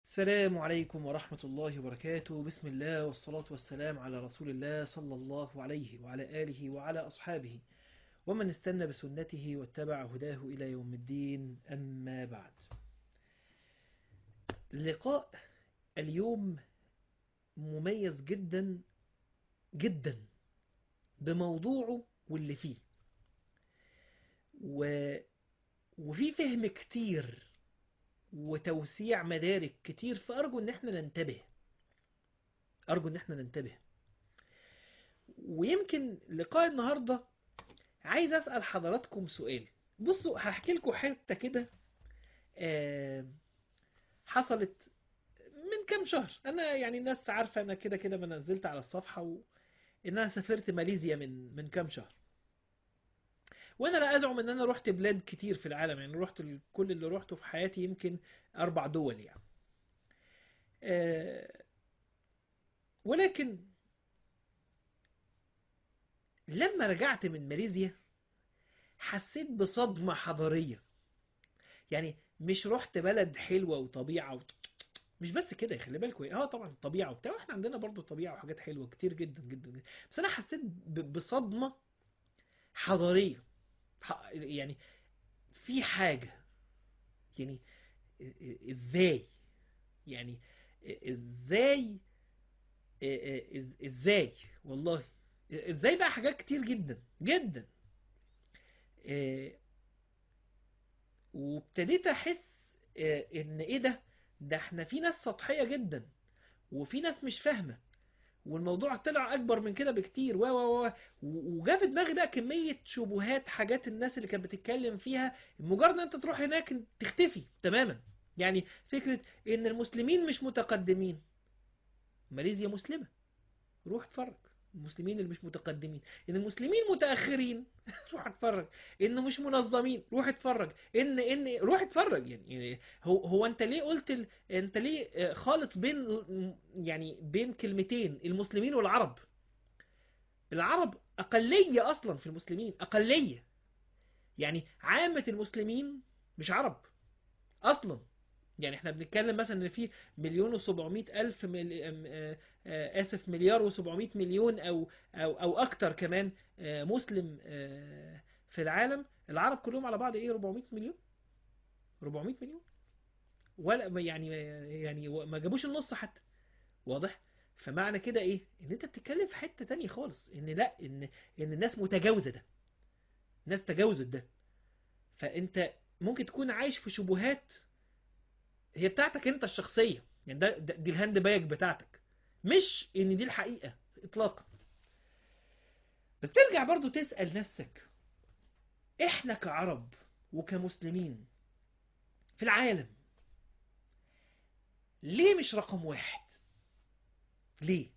السلام عليكم ورحمة الله وبركاته بسم الله والصلاة والسلام على رسول الله صلى الله عليه وعلى آله وعلى أصحابه ومن استنى بسنته واتبع هداه إلى يوم الدين أما بعد لقاء اليوم مميز جدا جدا بموضوعه واللي فيه و... وفي فهم كتير وتوسيع مدارك كتير فأرجو إن احنا ننتبه أرجو إن احنا ننتبه ويمكن لقاء النهاردة عايز أسأل حضراتكم سؤال بصوا هحكي لكم حتة كده آه حصلت من كام شهر أنا يعني الناس عارفة أنا كده كده ما نزلت على الصفحة و... إن أنا سافرت ماليزيا من من كام شهر وانا لا ازعم ان انا رحت بلاد كتير في العالم يعني رحت كل اللي رحته في حياتي يمكن اربع دول يعني أه ولكن لما رجعت من ماليزيا حسيت بصدمة حضارية يعني مش رحت بلد حلوة وطبيعة و... مش بس كده خلي بالكوا اه طبعا طبيعة وبتاع احنا عندنا برضو طبيعة وحاجات حلوة كتير جدا جدا, جدا. بس انا حسيت ب... بصدمة حضارية يعني في حاجة يعني ازاي يعني ازاي ازاي والله ازاي بقى حاجات كتير جدا جدا وابتديت احس ان ايه ده ده احنا في ناس سطحية جدا وفي ناس مش فاهمة والموضوع طلع اكبر من كده بكتير و و و وجا في دماغي بقى كميه شبهات حاجات الناس اللي كانت بتتكلم فيها مجرد ان انت تروح هناك تختفي تماما يعني فكره ان المسلمين مش متقدمين ماليزيا مسلمه روح اتفرج المسلمين اللي مش متقدمين ان المسلمين متاخرين روح اتفرج انه مش منظمين روح اتفرج ان ان روح اتفرج يعني هو هو انت ليه قلت ال... انت ليه خالط بين يعني بين كلمتين المسلمين والعرب العرب اقليه اصلا في المسلمين اقليه يعني عامه المسلمين مش عرب اصلا يعني احنا بنتكلم مثلا ان في مليون وسبعمائة الف مل... اسف مليار وسبعمائة مليون او او او اكتر كمان مسلم في العالم العرب كلهم على بعض ايه 400 مليون 400 مليون ولا يعني يعني ما جابوش النص حتى واضح فمعنى كده ايه ان انت بتتكلم في حته تانية خالص ان لا ان ان الناس متجاوزه ده الناس تجاوزت ده فانت ممكن تكون عايش في شبهات هي بتاعتك انت الشخصية يعني ده, ده دي الهاند باج بتاعتك مش ان دي الحقيقة اطلاقا بس ترجع برضو تسأل نفسك احنا كعرب وكمسلمين في العالم ليه مش رقم واحد ليه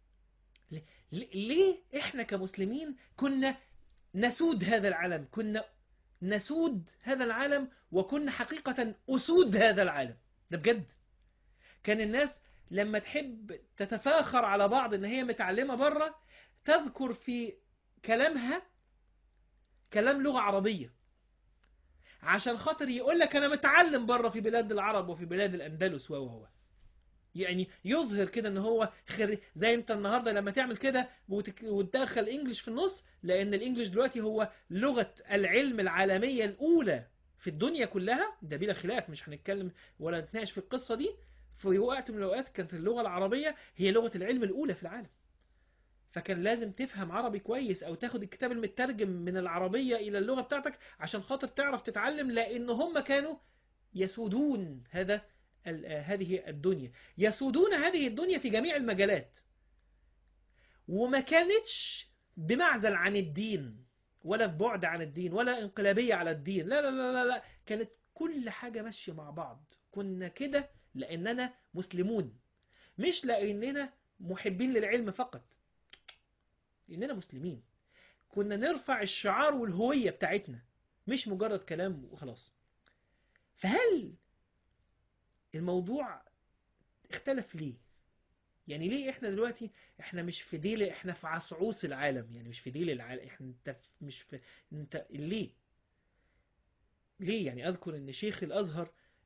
ليه احنا كمسلمين كنا نسود هذا العالم كنا نسود هذا العالم وكنا حقيقة أسود هذا العالم ده بجد كان الناس لما تحب تتفاخر على بعض ان هي متعلمة بره تذكر في كلامها كلام لغة عربية عشان خاطر يقول لك انا متعلم بره في بلاد العرب وفي بلاد الاندلس وهو يعني يظهر كده ان هو خري زي انت النهارده لما تعمل كده وتدخل انجلش في النص لان الانجليش دلوقتي هو لغة العلم العالمية الاولى في الدنيا كلها ده بلا خلاف مش هنتكلم ولا نتناقش في القصة دي في وقت من الاوقات كانت اللغة العربية هي لغة العلم الاولى في العالم فكان لازم تفهم عربي كويس او تاخد الكتاب المترجم من العربية الى اللغة بتاعتك عشان خاطر تعرف تتعلم لان هم كانوا يسودون هذا هذه الدنيا يسودون هذه الدنيا في جميع المجالات وما كانتش بمعزل عن الدين ولا في بعد عن الدين ولا انقلابية على الدين لا لا لا لا, لا. كانت كل حاجة ماشية مع بعض كنا كده لأننا مسلمون مش لأننا محبين للعلم فقط لأننا مسلمين كنا نرفع الشعار والهوية بتاعتنا مش مجرد كلام وخلاص فهل الموضوع اختلف ليه يعني ليه احنا دلوقتي احنا مش في ديل احنا في عصعوص العالم يعني مش في ديل العالم احنا انت مش في انت ليه ليه يعني اذكر ان شيخ الازهر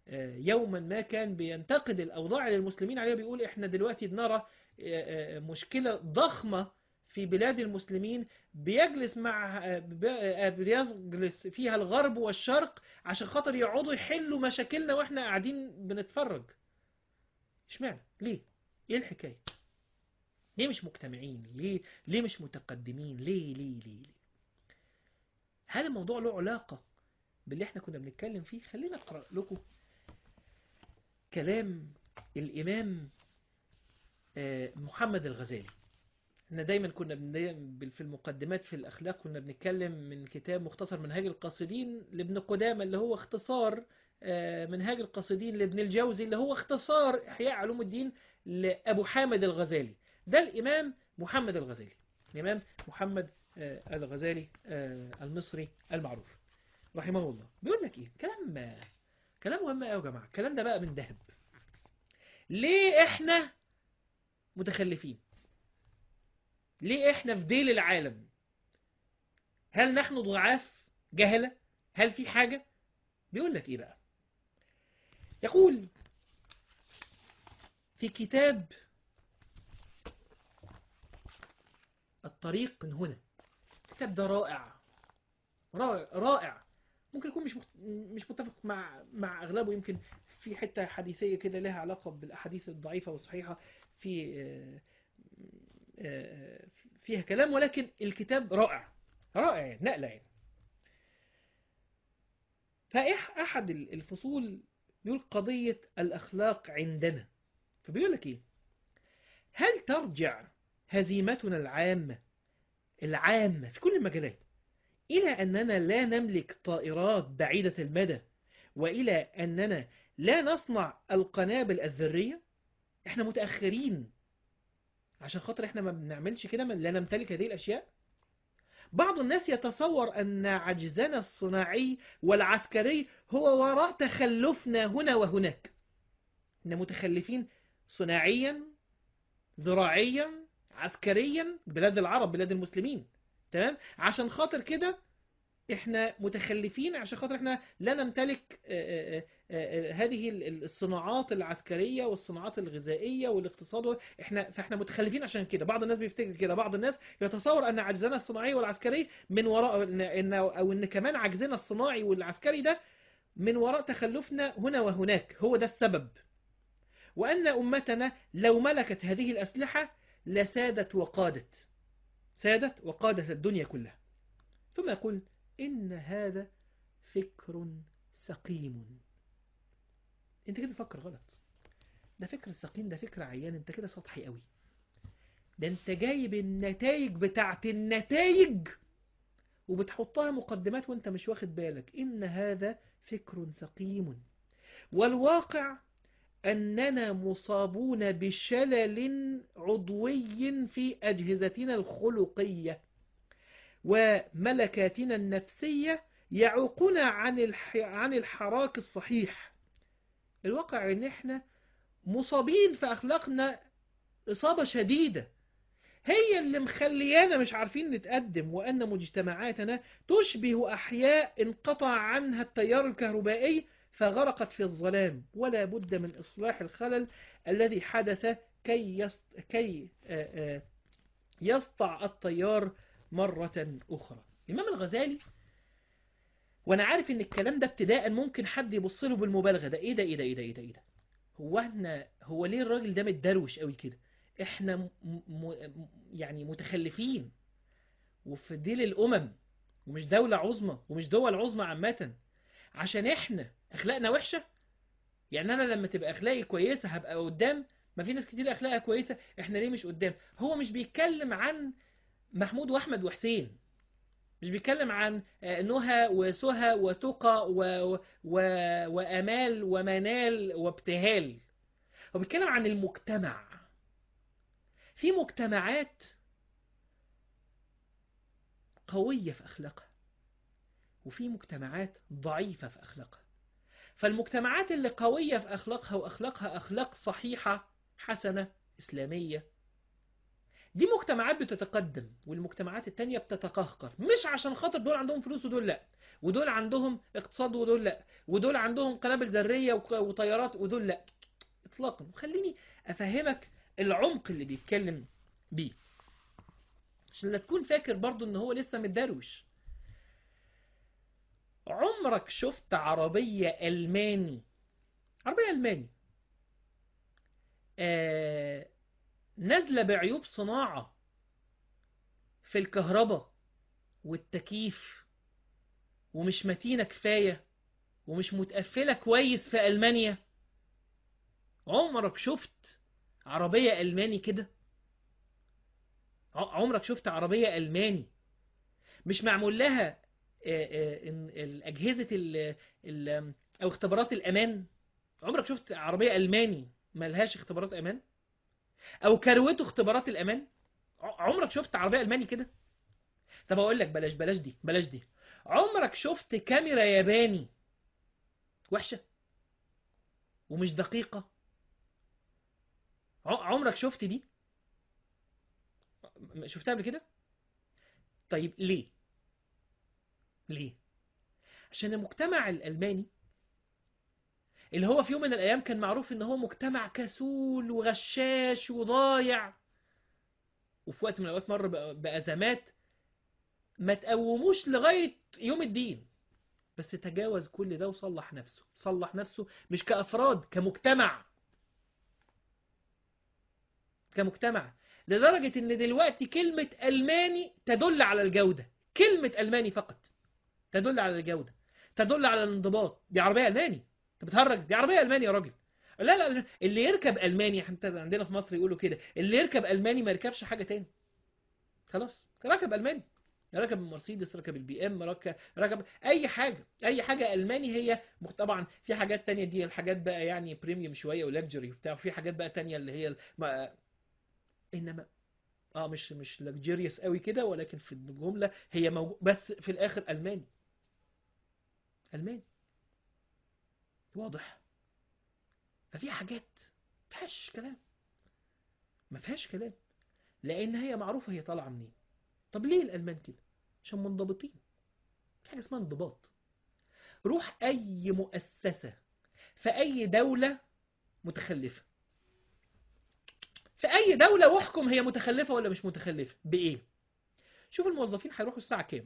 آه، يوما ما كان بينتقد الأوضاع للمسلمين عليها بيقول إحنا دلوقتي بنرى آه، آه، مشكلة ضخمة في بلاد المسلمين بيجلس مع آه، ب- آه، بيجلس فيها الغرب والشرق عشان خاطر يقعدوا يحلوا مشاكلنا واحنا قاعدين بنتفرج اشمعنى ليه ايه الحكايه ليه مش مجتمعين ليه ليه مش متقدمين ليه ليه ليه, ليه؟ هل الموضوع له علاقه باللي احنا كنا بنتكلم فيه خلينا اقرا لكم كلام الامام آه، محمد الغزالي احنا دايما كنا بن- في المقدمات في الاخلاق كنا بنتكلم من كتاب مختصر منهاج القاصدين لابن قدامه اللي هو اختصار آه، منهاج القاصدين لابن الجوزي اللي هو اختصار احياء علوم الدين لابو حامد الغزالي ده الامام محمد الغزالي الامام محمد آه، الغزالي آه، المصري المعروف رحمه الله بيقول لك ايه كلام كلام مهم قوي يا جماعه الكلام ده بقى من ذهب ليه احنا متخلفين ليه احنا في ديل العالم هل نحن ضعاف جهلة هل في حاجة بيقول لك ايه بقى يقول في كتاب الطريق من هنا الكتاب ده رائع رائع رائع ممكن يكون مش مخت- مش متفق مع مع اغلبه يمكن في حته حديثيه كده لها علاقه بالاحاديث الضعيفه والصحيحه في آه، آه، فيها كلام ولكن الكتاب رائع رائع يعني نقله يعني فأحد الفصول بيقول قضية الأخلاق عندنا فبيقول لك إيه هل ترجع هزيمتنا العامة العامة في كل المجالات إلى أننا لا نملك طائرات بعيدة المدى وإلى أننا لا نصنع القنابل الذرية إحنا متأخرين عشان خاطر إحنا ما بنعملش كده ما- لا نمتلك هذه الأشياء بعض الناس يتصور أن عجزنا الصناعي والعسكري هو وراء تخلفنا هنا وهناك إحنا متخلفين صناعيا زراعيا عسكريا بلاد العرب بلاد المسلمين تمام عشان خاطر كده احنا متخلفين عشان خاطر احنا لا نمتلك آه، آه، آه، هذه ال- الصناعات العسكرية والصناعات الغذائية والاقتصاد احنا فاحنا متخلفين عشان كده بعض الناس بيفتكر كده بعض الناس يتصور ان عجزنا الصناعي والعسكري من وراء ان إن- او ان كمان عجزنا الصناعي والعسكري ده من وراء تخلفنا هنا وهناك هو ده السبب وان امتنا لو ملكت هذه الاسلحة لسادت وقادت سادت وقادت الدنيا كلها ثم يقول إن هذا فكر سقيم انت كده بتفكر غلط ده فكر سقيم ده فكر عيان انت كده سطحي قوي ده انت جايب النتائج بتاعت النتائج وبتحطها مقدمات وانت مش واخد بالك ان هذا فكر سقيم والواقع أننا مصابون بشلل عضوي في أجهزتنا الخلقية وملكاتنا النفسية يعوقنا عن الح... عن الحراك الصحيح الواقع ان احنا مصابين في اخلاقنا اصابة شديدة هي اللي مخليانا مش عارفين نتقدم وان مجتمعاتنا تشبه احياء انقطع عنها التيار الكهربائي فغرقت في الظلام ولا بد من اصلاح الخلل الذي حدث كي يست... كي آ... آ... يسطع التيار مرة أخرى الإمام الغزالي وأنا عارف إن الكلام ده ابتداء ممكن حد يبص له بالمبالغة ده إيه ده إيه ده إيه ده إيه ده, إيه ده؟ هو إحنا هو ليه الراجل ده متدروش قوي كده إحنا م... م... يعني متخلفين وفي ديل الأمم ومش دولة عظمى ومش دول عظمى عامة عشان إحنا أخلاقنا وحشة يعني أنا لما تبقى أخلاقي كويسة هبقى قدام ما في ناس كتير أخلاقها كويسة إحنا ليه مش قدام هو مش بيتكلم عن محمود واحمد وحسين مش بيتكلم عن نهى وسهى وتقى و... و... وامال ومنال وابتهال هو بيتكلم عن المجتمع في مجتمعات قوية في أخلاقها وفي مجتمعات ضعيفة في أخلاقها فالمجتمعات اللي قوية في أخلاقها وأخلاقها أخلاق صحيحة حسنة إسلامية دي مجتمعات بتتقدم والمجتمعات التانية بتتقهقر مش عشان خاطر دول عندهم فلوس ودول لا ودول عندهم اقتصاد ودول لا ودول عندهم قنابل ذريه وك- وطيارات ودول لا اطلاقا خليني افهمك العمق اللي بيتكلم بيه عشان لا تكون فاكر برضو ان هو لسه متدروش عمرك شفت عربية ألماني عربية ألماني آه نازلة بعيوب صناعة في الكهرباء والتكييف ومش متينة كفاية ومش متقفلة كويس في ألمانيا عمرك شفت عربية ألماني كده ع- عمرك شفت عربية ألماني مش معمول لها آه، آه، إن- الأجهزة ال- ال- أو اختبارات الأمان عمرك شفت عربية ألماني ملهاش اختبارات أمان أو كروته اختبارات الأمان ع- عمرك شفت عربية ألماني كده طب أقول لك بلاش بلاش دي بلاش دي عمرك شفت كاميرا ياباني وحشة ومش دقيقة ع- عمرك شفت دي م- شفتها قبل كده طيب ليه ليه عشان المجتمع الألماني اللي هو في يوم من الأيام كان معروف إن هو مجتمع كسول وغشاش وضايع وفي وقت من الأوقات مر بأ- بأزمات ما تقوموش لغاية يوم الدين بس تجاوز كل ده وصلح نفسه صلح نفسه مش كأفراد كمجتمع كمجتمع لدرجة إن دلوقتي كلمة ألماني تدل على الجودة كلمة ألماني فقط تدل على الجودة تدل على الانضباط دي عربية ألماني انت بتهرج دي عربية ألماني يا راجل لا لا اللي يركب ألماني حتى عندنا في مصر يقولوا كده اللي يركب ألماني ما يركبش حاجة تاني خلاص ركب ألماني ركب المرسيدس ركب البي ام ركب ركب اي حاجه اي حاجه الماني هي مخ- طبعا في حاجات تانية دي الحاجات بقى يعني بريميوم شويه ولكجري وبتاع وفي حاجات بقى تانية اللي هي ال- ما انما اه مش مش لكجيريوس قوي كده ولكن في الجمله هي موجود بس في الاخر الماني الماني واضح ففي حاجات ما فيهاش كلام ما فيهاش كلام لان هي معروفه هي طالعه منين طب ليه الالمان كده عشان منضبطين في حاجه اسمها انضباط روح اي مؤسسه في اي دوله متخلفه في اي دوله واحكم هي متخلفه ولا مش متخلفه بايه شوف الموظفين هيروحوا الساعه كام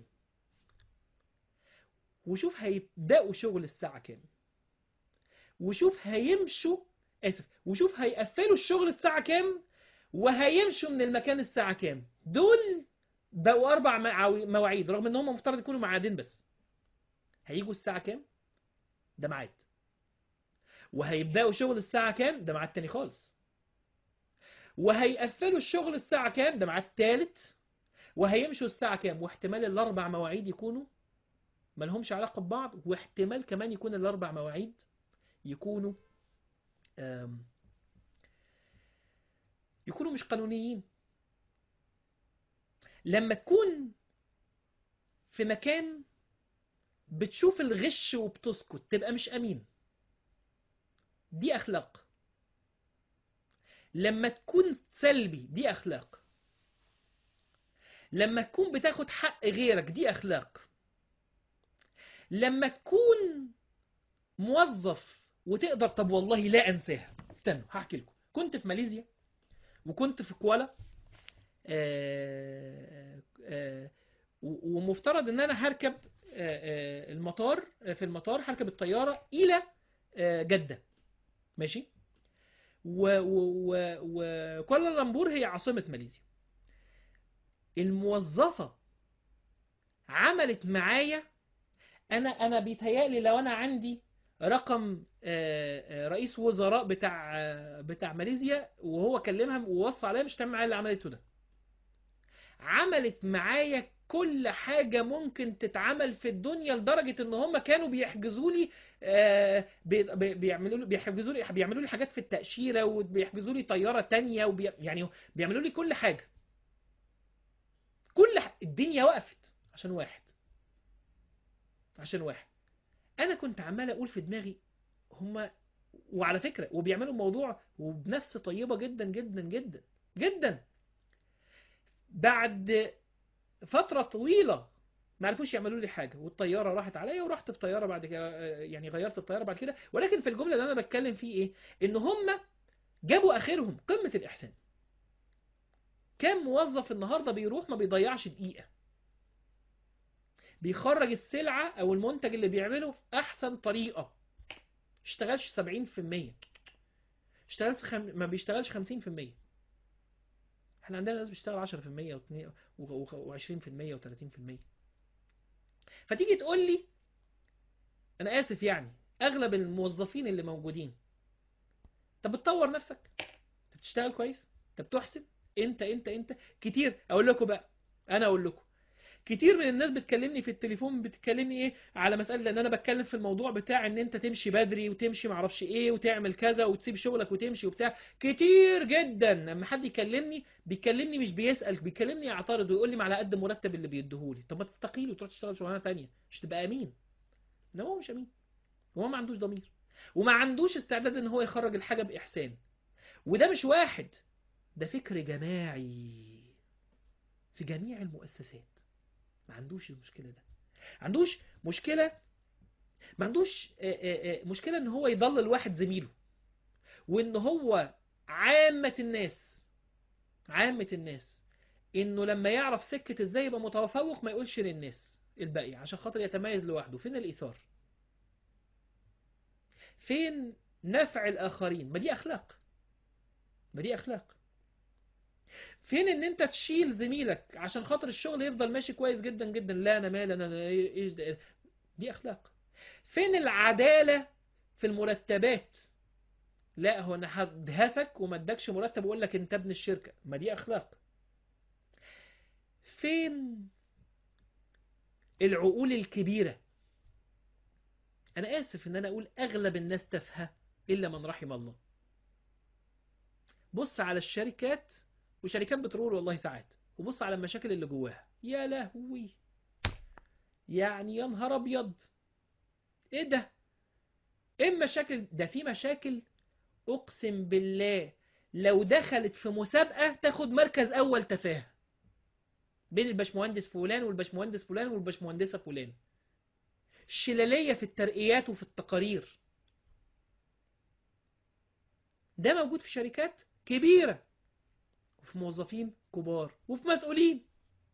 وشوف هيبداوا شغل الساعه كام وشوف هيمشوا اسف وشوف هيقفلوا الشغل الساعه كام وهيمشوا من المكان الساعه كام دول بقوا اربع معاوي- مواعيد رغم ان هم مفترض يكونوا ميعادين بس هيجوا الساعه كام ده ميعاد وهيبداوا شغل الساعه كام ده ميعاد تاني خالص وهيقفلوا الشغل الساعه كام ده ميعاد تالت وهيمشوا الساعه كام واحتمال الاربع مواعيد يكونوا ملهمش علاقه ببعض واحتمال كمان يكون الاربع مواعيد يكونوا آم، يكونوا مش قانونيين لما تكون في مكان بتشوف الغش وبتسكت تبقى مش امين دي اخلاق لما تكون سلبي دي اخلاق لما تكون بتاخد حق غيرك دي اخلاق لما تكون موظف وتقدر طب والله لا انساها استنوا هحكي لكم كنت في ماليزيا وكنت في كوالا آه، آه، و- ومفترض ان انا هركب آه، آه، المطار آه، في المطار هركب الطياره الى آه، جده ماشي و- و- و- وكوالالمبور هي عاصمه ماليزيا الموظفه عملت معايا انا انا بيتهيألي لو انا عندي رقم آه، آه، رئيس وزراء بتاع آه، بتاع ماليزيا وهو كلمها ووصى عليها مش تعمل معايا اللي عملته ده عملت معايا كل حاجة ممكن تتعمل في الدنيا لدرجة ان هم كانوا بيحجزوا لي آه، بي- بي- بيعملوا لي بيحجزوا لي بيعملوا لي حاجات في التأشيرة وبيحجزوا لي طيارة تانية وبي يعني بيعملوا لي كل حاجة كل ح... الدنيا وقفت عشان واحد عشان واحد انا كنت عمال اقول في دماغي هما وعلى فكرة وبيعملوا الموضوع وبنفس طيبة جدا جدا جدا جدا بعد فترة طويلة ما عرفوش يعملوا لي حاجه والطياره راحت عليا ورحت في طياره بعد كده آه، يعني غيرت الطياره بعد كده ولكن في الجمله اللي انا بتكلم فيه ايه ان هم جابوا اخرهم قمه الاحسان كم موظف النهارده بيروح ما بيضيعش دقيقه بيخرج السلعه او المنتج اللي بيعمله في احسن طريقه اشتغلش 70% اشتغلش خم... ما بيشتغلش 50% احنا عندنا ناس بتشتغل 10% و20% و30% فتيجي تقول لي انا اسف يعني اغلب الموظفين اللي موجودين انت بتطور نفسك انت بتشتغل كويس انت بتحسن انت انت انت كتير اقول لكم بقى انا اقول لكم كتير من الناس بتكلمني في التليفون بتكلمني ايه على مسألة لان انا بتكلم في الموضوع بتاع ان انت تمشي بدري وتمشي معرفش ايه وتعمل كذا وتسيب شغلك وتمشي وبتاع كتير جدا لما حد يكلمني بيكلمني مش بيسأل بيكلمني يعترض ويقول لي على قد المرتب اللي بيديهولي طب ما تستقيل وتروح تشتغل شغلانه تانية مش تبقى امين لا هو مش امين هو ما عندوش ضمير وما عندوش استعداد ان هو يخرج الحاجة باحسان وده مش واحد ده فكر جماعي في جميع المؤسسات ما عندوش المشكلة ده عندوش مشكلة ما عندوش آه، آه، آه، مشكلة ان هو يضلل واحد زميله وان هو عامة الناس عامة الناس انه لما يعرف سكة ازاي يبقى متفوق ما يقولش للناس الباقي عشان خاطر يتميز لوحده فين الايثار فين نفع الاخرين ما دي اخلاق ما دي اخلاق فين ان انت تشيل زميلك عشان خاطر الشغل يفضل ماشي كويس جدا جدا لا انا مال انا ايش ده دي اخلاق فين العدالة في المرتبات لا هو انا هدهسك وما ادكش مرتب واقول لك انت ابن الشركة ما دي اخلاق فين العقول الكبيرة انا اسف ان انا اقول اغلب الناس تافهه الا من رحم الله بص على الشركات وشركات بترول والله ساعات وبص على المشاكل اللي جواها يا لهوي يعني يا نهار ابيض ايه ده ايه المشاكل ده في مشاكل اقسم بالله لو دخلت في مسابقة تاخد مركز اول تفاهة بين الباشمهندس فلان والباشمهندس فلان والباشمهندسة فلان شلالية في الترقيات وفي التقارير ده موجود في شركات كبيرة وفي موظفين كبار وفي مسؤولين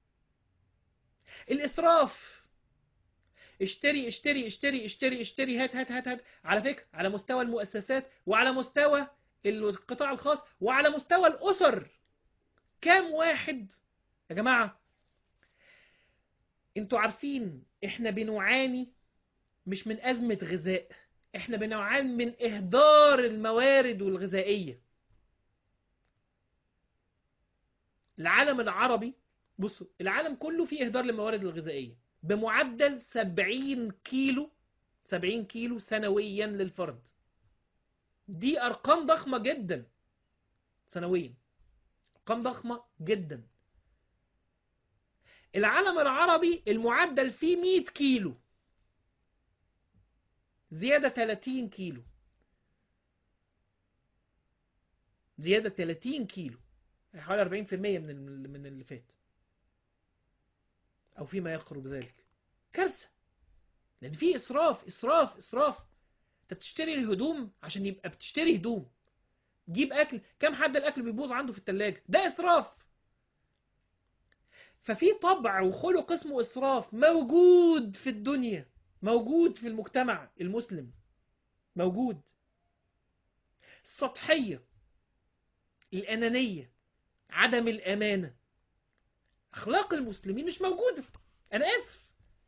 الإسراف اشتري اشتري اشتري اشتري اشتري هات هات هات هات على فكرة على مستوى المؤسسات وعلى مستوى القطاع الخاص وعلى مستوى الأسر كام واحد يا جماعة انتوا عارفين احنا بنعاني مش من أزمة غذاء احنا بنعاني من إهدار الموارد الغذائية العالم العربي بصوا العالم كله فيه إهدار للموارد الغذائية بمعدل 70 كيلو 70 كيلو سنويا للفرد دي أرقام ضخمة جدا سنويا أرقام ضخمة جدا العالم العربي المعدل فيه 100 كيلو زيادة 30 كيلو زيادة 30 كيلو حوالي 40% من ال- من اللي فات او فيما يقرب ذلك كارثة لان في اسراف اسراف اسراف انت بتشتري الهدوم عشان يبقى بتشتري هدوم جيب اكل كم حد الاكل بيبوظ عنده في التلاجة ده اسراف ففي طبع وخلق اسمه اسراف موجود في الدنيا موجود في المجتمع المسلم موجود السطحية الأنانية عدم الأمانة أخلاق المسلمين مش موجودة أنا آسف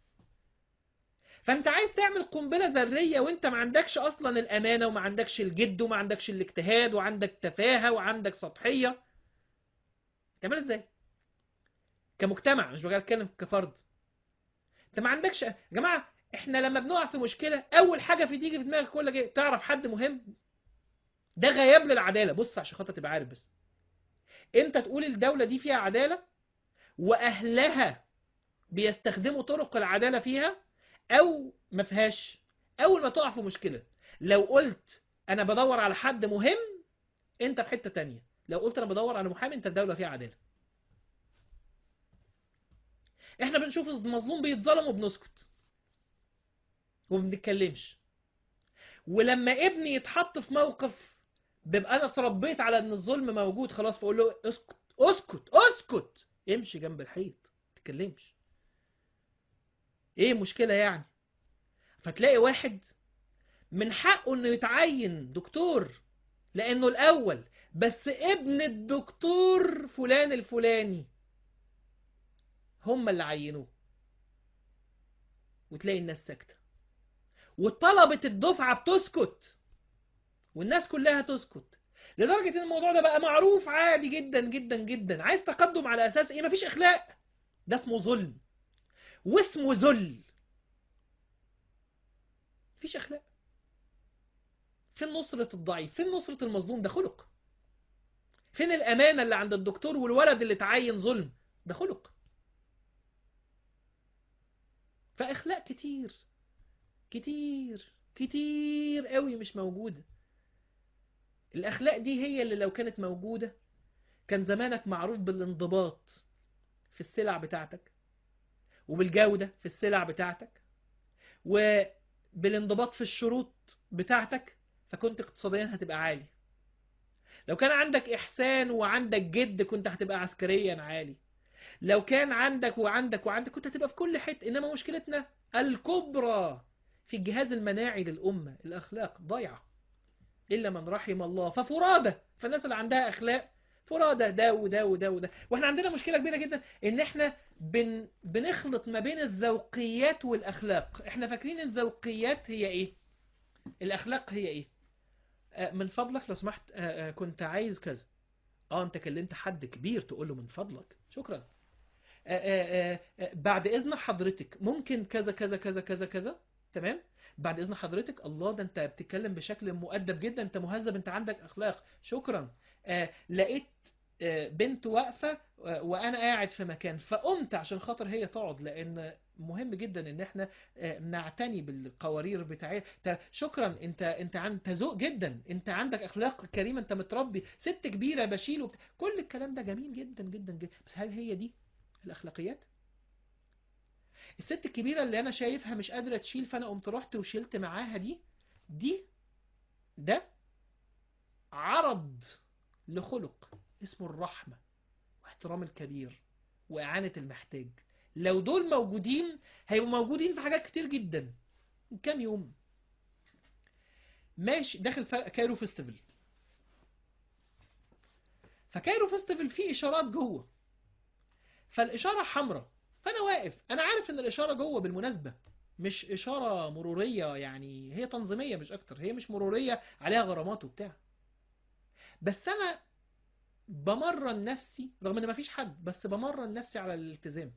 فأنت عايز تعمل قنبلة ذرية وأنت ما عندكش أصلا الأمانة وما عندكش الجد وما عندكش الاجتهاد وعندك تفاهة وعندك سطحية تعمل إزاي؟ كمجتمع مش بقى أتكلم كفرد أنت ما عندكش يا جماعة احنا لما بنقع في مشكلة اول حاجة في تيجي في دماغك كل ايه تعرف حد مهم ده غياب للعدالة بص عشان خاطر تبقى عارف بس انت تقول الدولة دي فيها عدالة واهلها بيستخدموا طرق العدالة فيها او ما فيهاش اول ما تقع في مشكلة لو قلت انا بدور على حد مهم انت في حتة تانية لو قلت انا بدور على محامي انت الدولة فيها عدالة احنا بنشوف المظلوم بيتظلم وبنسكت وما بنتكلمش ولما ابني يتحط في موقف بيبقى انا اتربيت على ان الظلم موجود خلاص فاقول له اسكت اسكت اسكت امشي جنب الحيط ما تتكلمش ايه المشكله يعني فتلاقي واحد من حقه انه يتعين دكتور لانه الاول بس ابن الدكتور فلان الفلاني هم اللي عينوه وتلاقي الناس ساكته وطلبة الدفعة بتسكت والناس كلها تسكت لدرجة ان الموضوع ده بقى معروف عادي جدا جدا جدا عايز تقدم على اساس ايه مفيش اخلاق ده اسمه ظلم واسمه ذل مفيش اخلاق فين نصرة الضعيف فين نصرة المظلوم ده خلق فين الامانة اللي عند الدكتور والولد اللي تعين ظلم ده خلق فاخلاق كتير كتير كتير قوي مش موجودة الأخلاق دي هي اللي لو كانت موجودة كان زمانك معروف بالانضباط في السلع بتاعتك وبالجودة في السلع بتاعتك وبالانضباط في الشروط بتاعتك فكنت اقتصاديا هتبقى عالي لو كان عندك إحسان وعندك جد كنت هتبقى عسكريا عالي لو كان عندك وعندك وعندك كنت هتبقى في كل حتة إنما مشكلتنا الكبرى في الجهاز المناعي للأمة الأخلاق ضايعة إلا من رحم الله ففرادة فالناس اللي عندها أخلاق فرادة ده وده وده وده واحنا عندنا مشكلة كبيرة جدا ان احنا بن بنخلط ما بين الذوقيات والأخلاق احنا فاكرين الذوقيات هي ايه الأخلاق هي ايه آه من فضلك لو سمحت آه آه كنت عايز كذا اه انت كلمت حد كبير تقول له من فضلك شكرا بعد اذن حضرتك ممكن كذا كذا كذا كذا كذا تمام بعد اذن حضرتك الله ده انت بتتكلم بشكل مؤدب جدا انت مهذب انت عندك اخلاق شكرا آه لقيت آه بنت واقفه آه وانا قاعد في مكان فقمت عشان خاطر هي تقعد لان مهم جدا ان احنا نعتني بالقوارير بتاعتها شكرا انت انت انت ذوق جدا انت عندك اخلاق كريمه انت متربي ست كبيره بشيل وبت... كل الكلام ده جميل جدا جدا جدا بس هل هي دي الاخلاقيات الست الكبيرة اللي أنا شايفها مش قادرة تشيل فأنا قمت رحت وشيلت معاها دي دي ده عرض لخلق اسمه الرحمة واحترام الكبير وإعانة المحتاج لو دول موجودين هيبقوا موجودين في حاجات كتير جدا كام يوم ماشي داخل كايرو فيستيفال فكايرو فيستيفال فيه إشارات جوه فالإشارة حمراء فانا واقف انا عارف ان الاشاره جوه بالمناسبه مش اشاره مروريه يعني هي تنظيميه مش اكتر هي مش مروريه عليها غرامات وبتاع بس انا بمرن نفسي رغم ان مفيش حد بس بمرن نفسي على الالتزام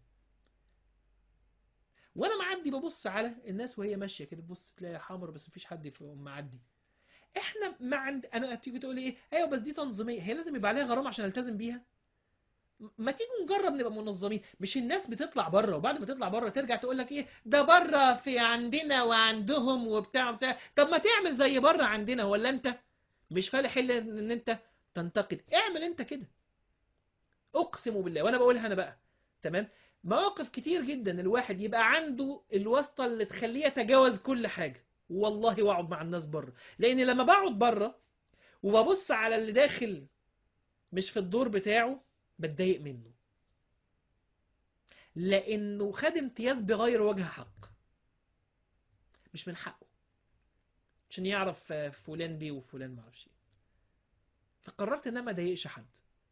وانا معدي ببص على الناس وهي ماشيه كده تبص تلاقي حمر بس مفيش حد معدي احنا ما عند انا تيجي تقول ايه ايوه بس دي تنظيميه هي لازم يبقى عليها غرامه عشان التزم بيها ما تيجي نجرب نبقى منظمين مش الناس بتطلع بره وبعد ما تطلع بره ترجع تقول لك ايه ده بره في عندنا وعندهم وبتاع وبتاع طب ما تعمل زي بره عندنا ولا انت مش فالح الا ان انت تنتقد اعمل انت كده اقسم بالله وانا بقولها انا بقى تمام مواقف كتير جدا الواحد يبقى عنده الواسطه اللي تخليه يتجاوز كل حاجه والله واقعد مع الناس بره لان لما بقعد بره وببص على اللي داخل مش في الدور بتاعه بتضايق منه لانه خد امتياز بغير وجه حق مش من حقه عشان يعرف فلان بيه وفلان ما اعرفش ايه فقررت ان انا ما اضايقش حد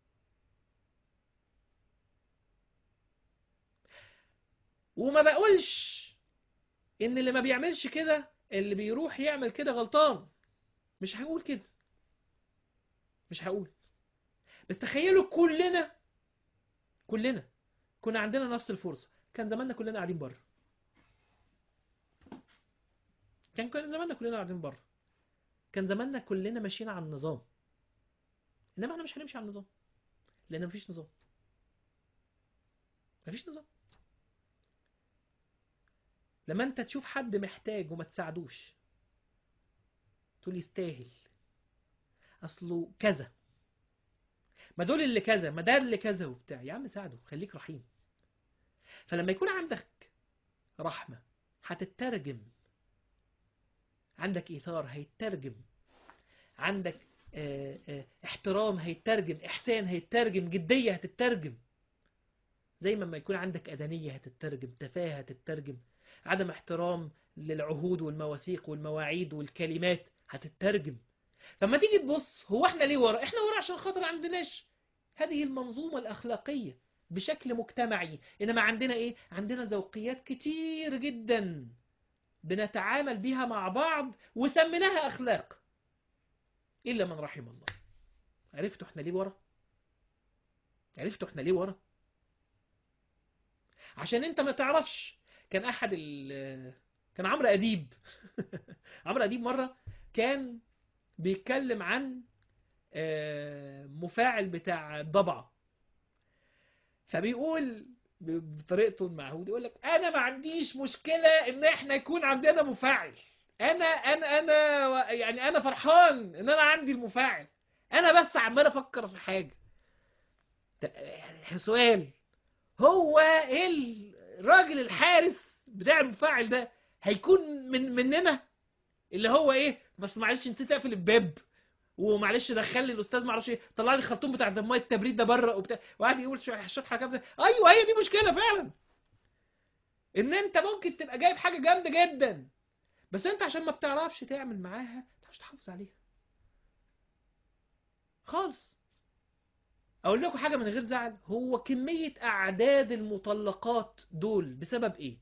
وما بقولش ان اللي ما بيعملش كده اللي بيروح يعمل كده غلطان مش هقول كده مش هقول بس تخيلوا كلنا كلنا كنا عندنا نفس الفرصة كان زماننا كلنا قاعدين بره كان كان زماننا كلنا قاعدين بره كان زماننا كلنا ماشيين على النظام انما احنا مش هنمشي على النظام لان مفيش نظام مفيش نظام لما انت تشوف حد محتاج وما تساعدوش تقول يستاهل اصله كذا ما دول اللي كذا ما ده اللي كذا وبتاع يا عم ساعده خليك رحيم فلما يكون عندك رحمة هتترجم عندك إيثار هيترجم عندك اه اه احترام هيترجم إحسان هيترجم جدية هتترجم زي ما يكون عندك أدنية هتترجم تفاهة هتترجم عدم احترام للعهود والمواثيق والمواعيد والكلمات هتترجم فما تيجي تبص هو احنا ليه ورا احنا ورا عشان خاطر عندناش هذه المنظومة الأخلاقية بشكل مجتمعي إنما عندنا إيه؟ عندنا ذوقيات كتير جدا بنتعامل بها مع بعض وسميناها أخلاق إلا من رحم الله عرفتوا احنا ليه ورا؟ عرفتوا احنا ليه ورا؟ عشان انت ما تعرفش كان أحد ال كان عمرو أديب عمرو أديب مرة كان بيتكلم عن مفاعل بتاع الضبعة فبيقول بطريقته المعهودة يقول لك انا ما عنديش مشكلة ان احنا يكون عندنا مفاعل انا انا انا يعني انا فرحان ان انا عندي المفاعل انا بس عمال افكر في حاجة سؤال هو الراجل الحارس بتاع المفاعل ده هيكون من مننا اللي هو ايه بس معلش نسيت اقفل الباب ومعلش دخل لي الاستاذ معرفش ايه طلع لي الخرطوم بتاع الميه التبريد ده بره وبتاع وقعد يقول شويه حاجات ده ايوه هي دي مشكله فعلا ان انت ممكن تبقى جايب حاجه جامده جدا بس انت عشان ما بتعرفش تعمل معاها ما بتعرفش تحافظ عليها خالص اقول لكم حاجه من غير زعل هو كميه اعداد المطلقات دول بسبب ايه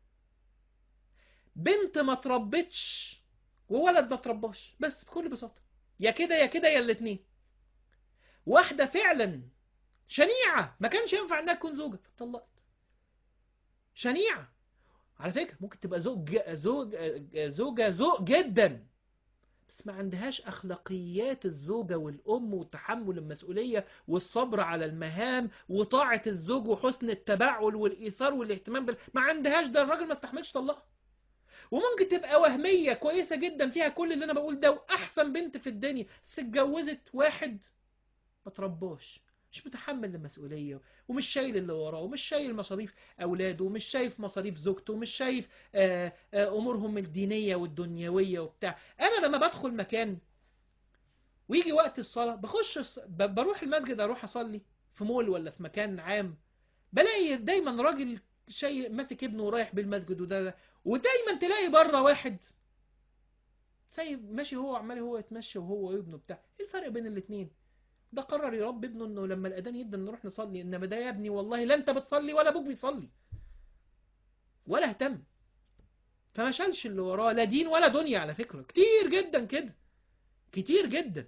بنت ما تربتش وولد ما ترباش بس بكل بساطه يا كده يا كده يا الاتنين واحدة فعلا شنيعة ما كانش ينفع انها تكون زوجة فاتطلقت شنيعة على فكرة ممكن تبقى زوج زوج زوجة ذوق جدا بس ما عندهاش اخلاقيات الزوجة والام وتحمل المسؤولية والصبر على المهام وطاعة الزوج وحسن التبعل والايثار والاهتمام بال... ما عندهاش ده الراجل ما استحملش طلقها وممكن تبقى وهمية كويسة جدا فيها كل اللي انا بقول ده واحسن بنت في الدنيا بس اتجوزت واحد ما ترباش مش متحمل المسؤولية ومش شايل اللي وراه ومش شايل مصاريف اولاده ومش شايف مصاريف زوجته ومش شايف آآ آآ امورهم الدينية والدنيوية وبتاع انا لما بدخل مكان ويجي وقت الصلاة بخش بروح المسجد اروح اصلي في مول ولا في مكان عام بلاقي دايما راجل شيء ماسك ابنه ورايح بالمسجد وده ودايما تلاقي بره واحد سايب ماشي هو عمال هو يتمشى وهو وابنه بتاع ايه الفرق بين الاثنين ده قرر يربي ابنه انه لما الاذان يدن نروح نصلي انما ده يا ابني والله لا انت بتصلي ولا ابوك بيصلي ولا اهتم فما شالش اللي وراه لا دين ولا دنيا على فكرة كتير جدا كده كتير جدا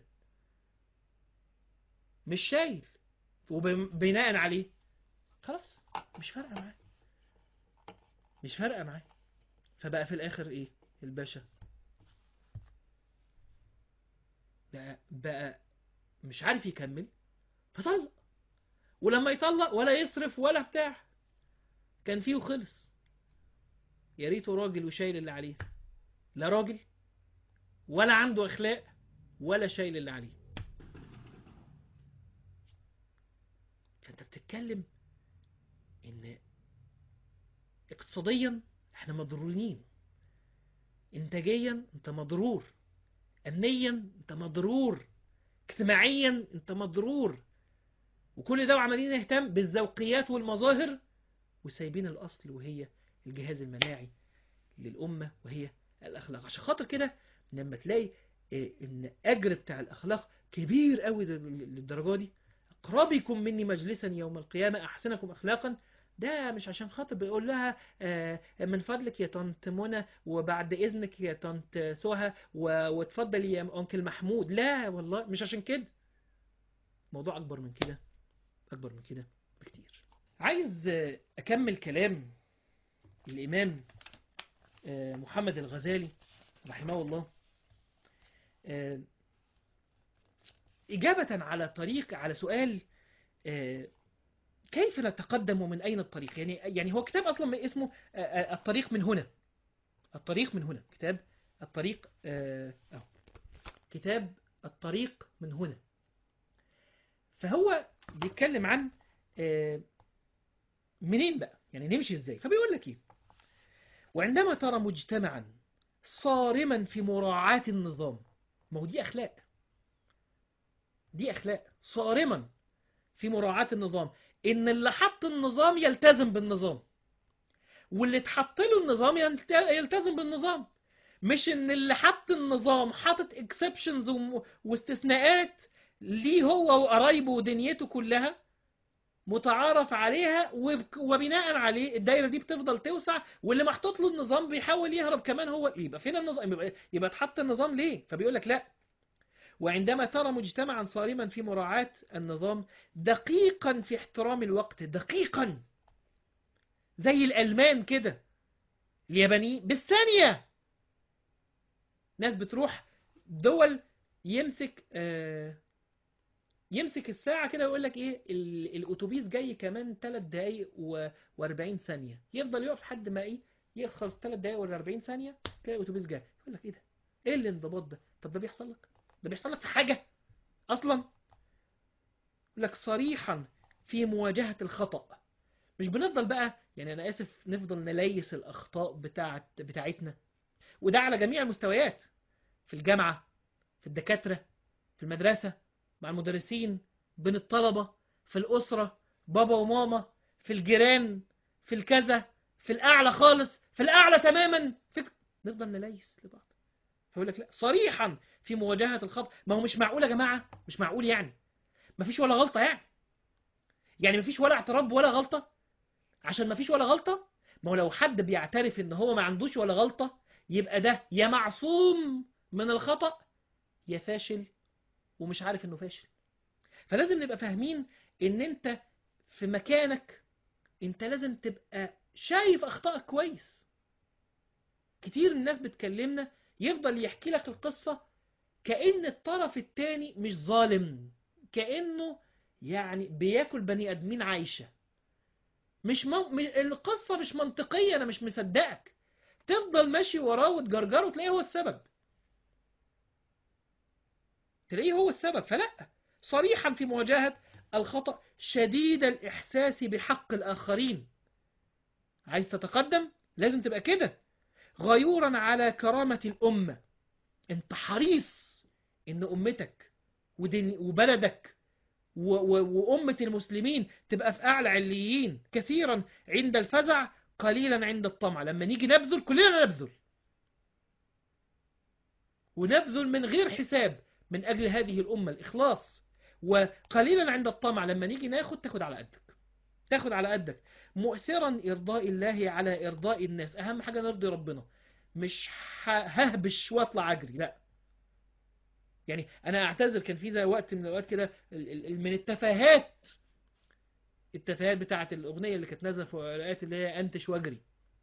مش شايل وبناء عليه خلاص مش فارقه معاه مش فارقه معاه فبقى في الاخر ايه الباشا بقى, بقى مش عارف يكمل فطلق ولما يطلق ولا يصرف ولا بتاع كان فيه وخلص يا ريته راجل وشايل اللي عليه لا راجل ولا عنده اخلاق ولا شايل اللي عليه فانت بتتكلم ان اقتصاديا احنا مضرورين انتاجيا انت مضرور امنيا انت مضرور اجتماعيا انت مضرور وكل ده وعمالين نهتم بالذوقيات والمظاهر وسايبين الاصل وهي الجهاز المناعي للامه وهي الاخلاق عشان خاطر كده لما تلاقي ان اجر بتاع الاخلاق كبير قوي للدرجه دي اقربكم مني مجلسا يوم القيامه احسنكم اخلاقا ده مش عشان خاطر بيقول لها من فضلك يا طنط منى وبعد اذنك يا طنط سهى واتفضل يا انكل محمود لا والله مش عشان كده موضوع اكبر من كده اكبر من كده بكتير عايز اكمل كلام الامام محمد الغزالي رحمه الله إجابة على طريق على سؤال كيف نتقدم ومن أين الطريق يعني يعني هو كتاب أصلا اسمه الطريق من هنا الطريق من هنا كتاب الطريق أهو كتاب الطريق من هنا فهو بيتكلم عن منين بقى يعني نمشي ازاي فبيقول لك ايه وعندما ترى مجتمعا صارما في مراعاة النظام ما هو دي اخلاق دي اخلاق صارما في مراعاة النظام ان اللي حط النظام يلتزم بالنظام واللي اتحط له النظام يلت- يلتزم بالنظام مش ان اللي حط النظام حاطط اكسبشنز واستثناءات ليه هو وقرايبه ودنيته كلها متعارف عليها وب- وبناء عليه الدايره دي بتفضل توسع واللي محطوط له النظام بيحاول يهرب كمان هو يبقى فين النظام يبقى, يبقى اتحط النظام ليه فبيقول لك لا وعندما ترى مجتمعا صارما في مراعاة النظام دقيقا في احترام الوقت دقيقا زي الألمان كده اليابانيين بالثانية ناس بتروح دول يمسك آه يمسك الساعة كده ويقول لك ايه ال- الاتوبيس جاي كمان 3 دقايق و40 ثانية يفضل يقف لحد ما ايه يخلص 3 دقايق و40 ثانية تلاقي الاتوبيس جاي يقول لك ايه ده ايه الانضباط ده طب ده بيحصل لك ده بيحصل لك في حاجة اصلا يقول لك صريحا في مواجهة الخطأ مش بنفضل بقى يعني انا اسف نفضل نليس الاخطاء بتاعت بتاعتنا وده على جميع المستويات في الجامعة في الدكاترة في المدرسة مع المدرسين بين الطلبة في الأسرة بابا وماما في الجيران في الكذا في الأعلى خالص في الأعلى تماما في نفضل نليس لبعض فيقول لك لا صريحا في مواجهة الخطأ ما هو مش معقول يا جماعة مش معقول يعني مفيش ولا غلطة يعني يعني مفيش ولا اعتراف ولا غلطة عشان مفيش ولا غلطة ما هو لو حد بيعترف ان هو ما عندوش ولا غلطة يبقى ده يا معصوم من الخطأ يا فاشل ومش عارف انه فاشل فلازم نبقى فاهمين ان انت في مكانك انت لازم تبقى شايف اخطائك كويس كتير الناس بتكلمنا يفضل يحكي لك القصة كأن الطرف التاني مش ظالم كأنه يعني بياكل بني ادمين عايشة مش مو... م- القصة مش منطقية انا مش مصدقك تفضل ماشي وراه وتجرجره وتلاقيه هو السبب تلاقيه هو السبب فلا صريحا في مواجهة الخطأ شديد الإحساس بحق الآخرين عايز تتقدم لازم تبقى كده غيورا على كرامة الأمة انت حريص ان أمتك ودن وبلدك و و وأمة المسلمين تبقى في أعلى عليين كثيرا عند الفزع قليلا عند الطمع لما نيجي نبذل كلنا نبذل ونبذل من غير حساب من أجل هذه الأمة الإخلاص وقليلا عند الطمع لما نيجي ناخد تاخد على قدك تاخد على قدك مؤثرا إرضاء الله على إرضاء الناس أهم حاجة نرضي ربنا مش ه- ههبش واطلع أجري لا يعني أنا أعتذر كان في زي وقت من الأوقات كده ال- ال- من التفاهات التفاهات بتاعة الأغنية اللي كانت نازلة في الآيات اللي هي أنتش واجري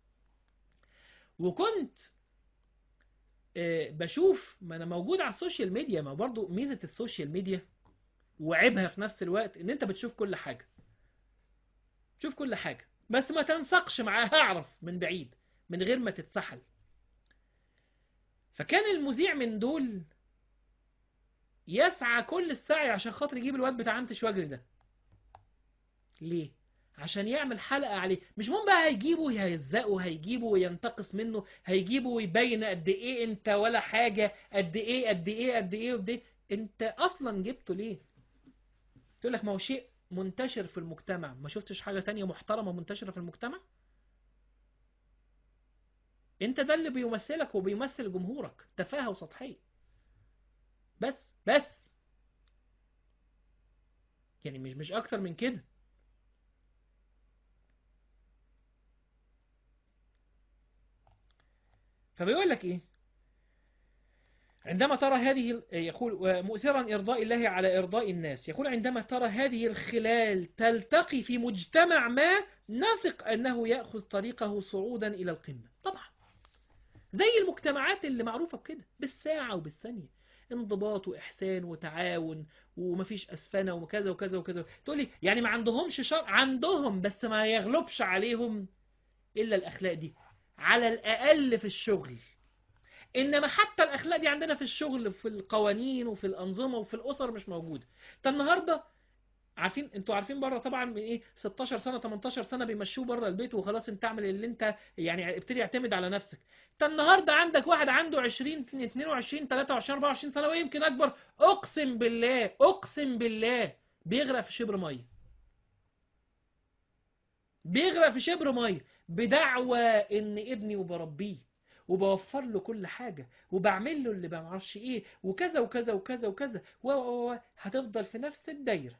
وكنت آه، بشوف ما انا موجود على السوشيال ميديا ما برضو ميزة السوشيال ميديا وعيبها في نفس الوقت ان انت بتشوف كل حاجة تشوف كل حاجة بس ما تنسقش معاها اعرف من بعيد من غير ما تتسحل فكان المذيع من دول يسعى كل السعي عشان خاطر يجيب الواد بتاع انت شواجري ده ليه عشان يعمل حلقة عليه مش مهم بقى هيجيبه هيهزقه هيجيبه وينتقص منه هيجيبه ويبين قد ايه انت ولا حاجة قد ايه قد ايه قد ايه قد ايه انت اصلا جبته ليه تقول لك ما هو شيء منتشر في المجتمع ما شفتش حاجة تانية محترمة منتشرة في المجتمع انت ده اللي بيمثلك وبيمثل جمهورك تفاهة وسطحية بس بس يعني مش مش اكتر من كده فبيقول لك ايه عندما ترى هذه يقول مؤثرا ارضاء الله على ارضاء الناس يقول عندما ترى هذه الخلال تلتقي في مجتمع ما نثق انه ياخذ طريقه صعودا الى القمه طبعا زي المجتمعات اللي معروفه بكده بالساعه وبالثانيه انضباط واحسان وتعاون ومفيش اسفنه وكذا وكذا وكذا تقول لي يعني ما عندهمش شر عندهم بس ما يغلبش عليهم الا الاخلاق دي على الأقل في الشغل إنما حتى الأخلاق دي عندنا في الشغل في القوانين وفي الأنظمة وفي الأسر مش موجودة ده النهاردة عارفين انتوا عارفين بره طبعا من ايه 16 سنه 18 سنه بيمشوه بره البيت وخلاص انت اعمل اللي انت يعني ابتدي اعتمد على نفسك انت النهارده عندك واحد عنده 20 22 23 24 سنه ويمكن اكبر اقسم بالله اقسم بالله بيغرق في شبر ميه بيغرق في شبر ميه بدعوى ان ابني وبربيه وبوفر له كل حاجة وبعمل له اللي ما معرفش ايه وكذا وكذا وكذا وكذا و و و هتفضل في نفس الدايرة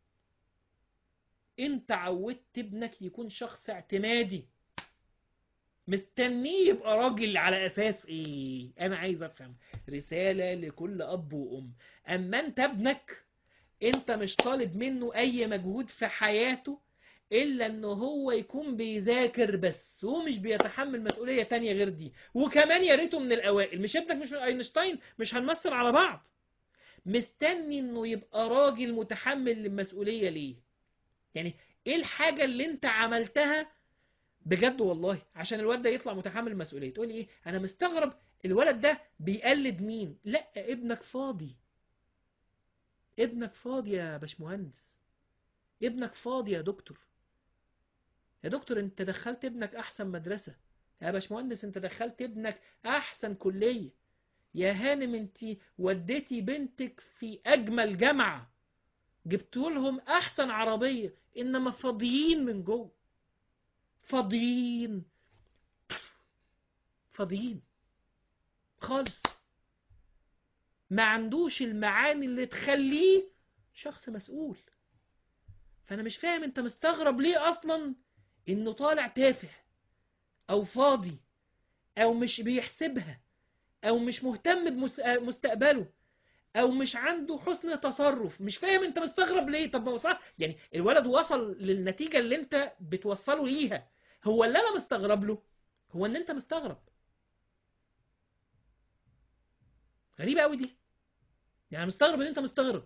انت عودت ابنك يكون شخص اعتمادي مستنيه يبقى راجل على اساس ايه انا عايز افهم رسالة لكل اب وام اما انت ابنك انت مش طالب منه اي مجهود في حياته الا ان هو يكون بيذاكر بس هو مش بيتحمل مسؤولية تانية غير دي وكمان يا ريته من الاوائل مش ابنك مش من اينشتاين مش هنمثل على بعض مستني انه يبقى راجل متحمل للمسؤولية ليه يعني ايه الحاجة اللي انت عملتها بجد والله عشان الولد ده يطلع متحمل المسؤولية تقول ايه انا مستغرب الولد ده بيقلد مين لا ابنك فاضي ابنك فاضي يا باشمهندس ابنك فاضي يا دكتور يا دكتور انت دخلت ابنك احسن مدرسة يا باشمهندس انت دخلت ابنك احسن كلية يا هانم انت وديتي بنتك في اجمل جامعة جبت لهم احسن عربية انما فاضيين من جوه فاضيين فاضيين خالص ما عندوش المعاني اللي تخليه شخص مسؤول فانا مش فاهم انت مستغرب ليه اصلا انه طالع تافه او فاضي او مش بيحسبها او مش مهتم بمستقبله او مش عنده حسن تصرف مش فاهم انت مستغرب ليه طب ما هو صح يعني الولد وصل للنتيجة اللي انت بتوصله ليها هو اللي انا مستغرب له هو ان انت مستغرب غريبة قوي دي يعني مستغرب ان انت مستغرب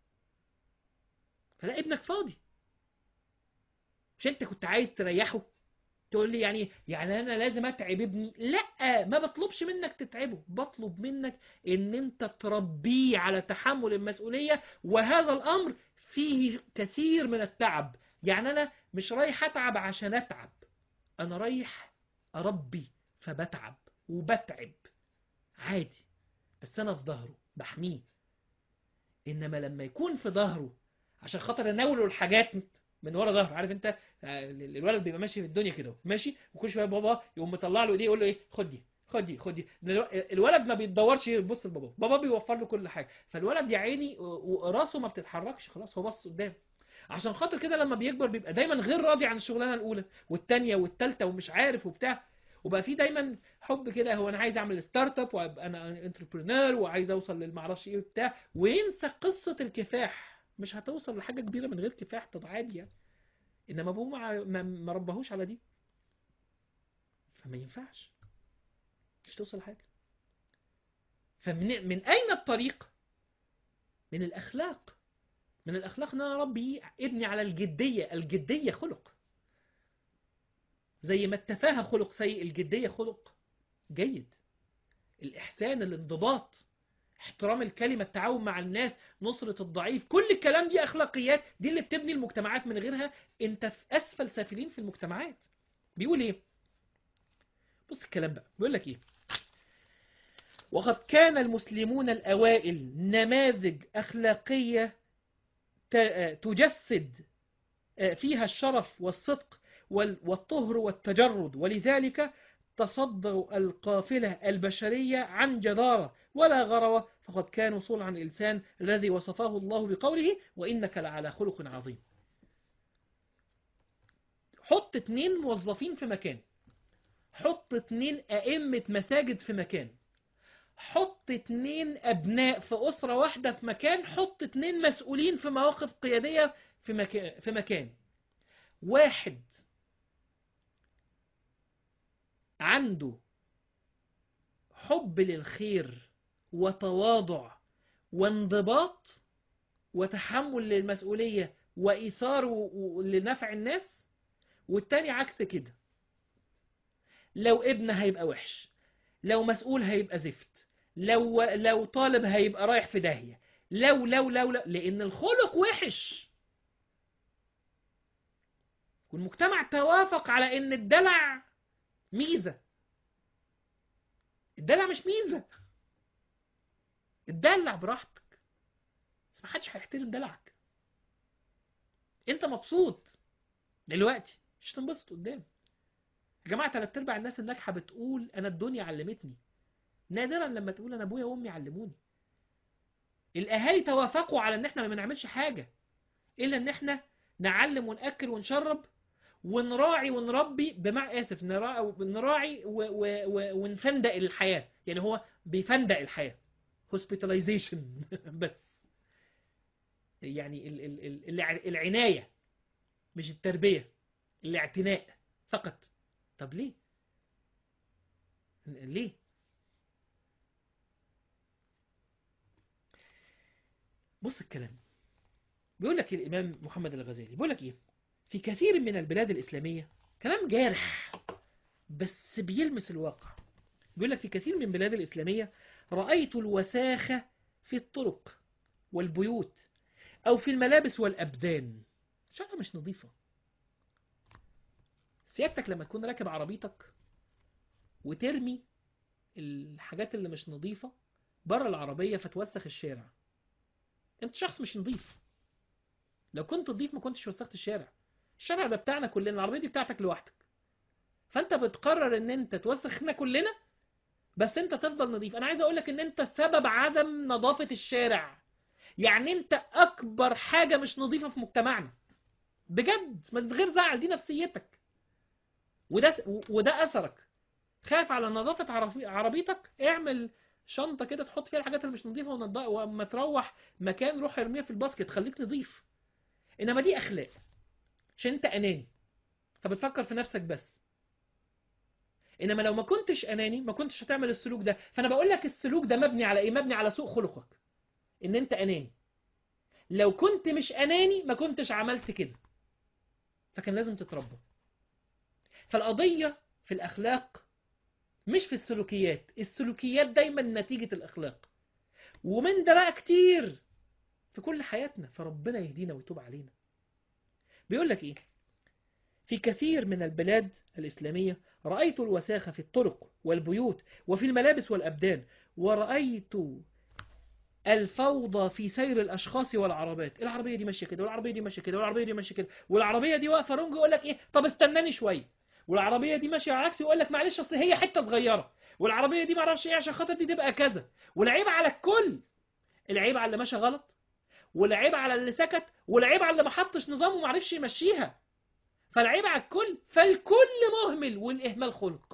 فلا ابنك فاضي مش انت كنت عايز تريحه تقول لي يعني يعني انا لازم اتعب ابني لا ما بطلبش منك تتعبه بطلب منك ان انت تربيه على تحمل المسؤولية وهذا الامر فيه كثير من التعب يعني انا مش رايح اتعب عشان اتعب انا رايح اربي فبتعب وبتعب عادي بس انا في ظهره بحميه انما لما يكون في ظهره عشان خاطر اناوله الحاجات من ورا ظهره عارف انت الولد بيبقى ماشي في الدنيا كده ماشي وكل شويه بابا يقوم مطلع له ايديه يقول له ايه خد دي خد دي خد دي الولد ما بيتدورش يبص لبابا بابا بيوفر له كل حاجه فالولد يا عيني راسه ما بتتحركش خلاص هو بص قدام عشان خاطر كده لما بيكبر بيبقى دايما غير راضي عن الشغلانه الاولى والثانيه والثالثه ومش عارف وبتاع وبقى في دايما حب كده هو انا عايز اعمل ستارت اب وابقى انا انتربرينور وعايز اوصل للمعرفش ايه وبتاع وينسى قصه الكفاح مش هتوصل لحاجه كبيره من غير كفاح طب عادي يعني انما ابوه ما, ما, ما ربهوش على دي فما ينفعش مش توصل لحاجه فمن من اين الطريق من الاخلاق من الاخلاق ان انا اربي ابني على الجديه الجديه خلق زي ما التفاهه خلق سيء الجديه خلق جيد الاحسان الانضباط احترام الكلمة التعاون مع الناس نصرة الضعيف كل الكلام دي أخلاقيات دي اللي بتبني المجتمعات من غيرها انت في أسفل سافلين في المجتمعات بيقول ايه بص الكلام بقى بيقول لك ايه وقد كان المسلمون الأوائل نماذج أخلاقية تجسد فيها الشرف والصدق والطهر والتجرد ولذلك تصدوا القافلة البشرية عن جدارة ولا غروة فقد كانوا صنعا الإنسان الذي وصفه الله بقوله وإنك لعلى خلق عظيم حط اتنين موظفين في مكان حط اتنين أئمة مساجد في مكان حط اتنين أبناء في أسرة واحدة في مكان حط اتنين مسؤولين في مواقف قيادية في مكان, في مكان. واحد عنده حب للخير وتواضع وانضباط وتحمل للمسؤولية وإيثار لنفع الناس والتاني عكس كده لو ابن هيبقى وحش لو مسؤول هيبقى زفت لو لو طالب هيبقى رايح في داهية لو لو لو, لو لأن الخلق وحش والمجتمع توافق على ان الدلع ميزة الدلع مش ميزة الدلع براحتك بس محدش هيحترم دلعك انت مبسوط دلوقتي مش هتنبسط قدام يا جماعه تلات ارباع الناس الناجحه بتقول انا الدنيا علمتني نادرا لما تقول انا ابويا وامي علموني الاهالي توافقوا على ان احنا ما نعملش حاجه الا ان احنا نعلم وناكل ونشرب ونراعي ونربي بمع اسف نراعي, نراعي و... و... و... ونفندق الحياه يعني هو بيفندق الحياه هوسبيتاليزيشن بس يعني ال... ال... ال... الع- العنايه مش التربيه الاعتناء فقط طب ليه ليه بص الكلام بيقول لك الإمام محمد الغزالي بيقول لك إيه في كثير من البلاد الإسلامية كلام جارح بس بيلمس الواقع بيقول لك في كثير من البلاد الإسلامية رأيت الوساخة في الطرق والبيوت أو في الملابس والأبدان شغلة مش نظيفة سيادتك لما تكون راكب عربيتك وترمي الحاجات اللي مش نظيفة بره العربية فتوسخ الشارع انت شخص مش نظيف لو كنت نظيف ما كنتش وسخت الشارع الشارع ده بتاعنا كلنا العربية دي بتاعتك لوحدك فانت بتقرر ان انت توسخنا كلنا بس انت تفضل نظيف انا عايز اقولك ان انت سبب عدم نظافة الشارع يعني انت اكبر حاجة مش نظيفة في مجتمعنا بجد من غير زعل دي نفسيتك وده وده اثرك خاف على نظافة عربي- عربيتك اعمل شنطة كده تحط فيها الحاجات اللي مش نظيفة ونض- واما تروح مكان روح ارميها في الباسكت خليك نظيف انما دي اخلاق عشان انت اناني فبتفكر في نفسك بس انما لو ما كنتش اناني ما كنتش هتعمل السلوك ده فانا بقول لك السلوك ده مبني على ايه مبني على سوء خلقك ان انت اناني لو كنت مش اناني ما كنتش عملت كده فكان لازم تتربى فالقضية في الاخلاق مش في السلوكيات السلوكيات دايما نتيجة الاخلاق ومن ده بقى كتير في كل حياتنا فربنا يهدينا ويتوب علينا بيقول لك ايه في كثير من البلاد الإسلامية رأيت الوساخة في الطرق والبيوت وفي الملابس والأبدان ورأيت الفوضى في سير الأشخاص والعربات العربية دي ماشية كده والعربية دي ماشية كده والعربية دي ماشية كده والعربية دي واقفة رونج يقول لك إيه طب استناني شوية والعربية دي ماشية على عكس يقول لك معلش أصل هي حتة صغيرة والعربية دي معرفش إيه عشان خاطر دي تبقى كذا والعيب على الكل العيب على اللي ماشي غلط والعيب على اللي سكت والعيب على اللي ما حطش نظام وما عرفش يمشيها فالعيب على الكل فالكل مهمل والاهمال خلق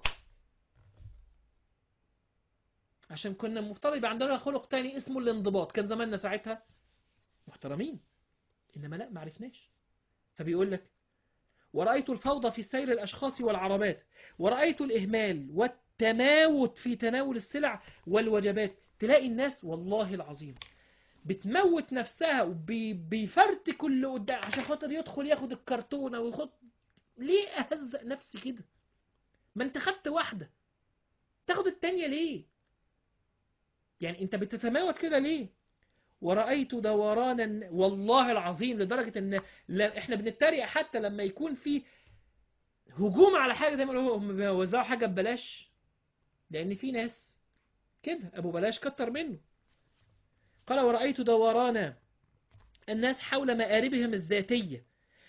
عشان كنا مفترض يبقى عندنا خلق تاني اسمه الانضباط كان زماننا ساعتها محترمين انما لا ما عرفناش فبيقول لك ورأيت الفوضى في سير الأشخاص والعربات ورأيت الإهمال والتماوت في تناول السلع والوجبات تلاقي الناس والله العظيم بتموت نفسها وبيفرتك اللي قدام عشان خاطر يدخل ياخد الكرتونة وياخد ليه أهزق نفسي كده ما انت خدت واحدة تاخد التانية ليه يعني انت بتتماوت كده ليه ورأيت دورانا والله العظيم لدرجة ان لا احنا بنتريق حتى لما يكون في هجوم على حاجة زي ما يقولوا هم بيوزعوا حاجة ببلاش لان في ناس كده ابو بلاش كتر منه قال ورأيت دوران الناس حول مآربهم الذاتية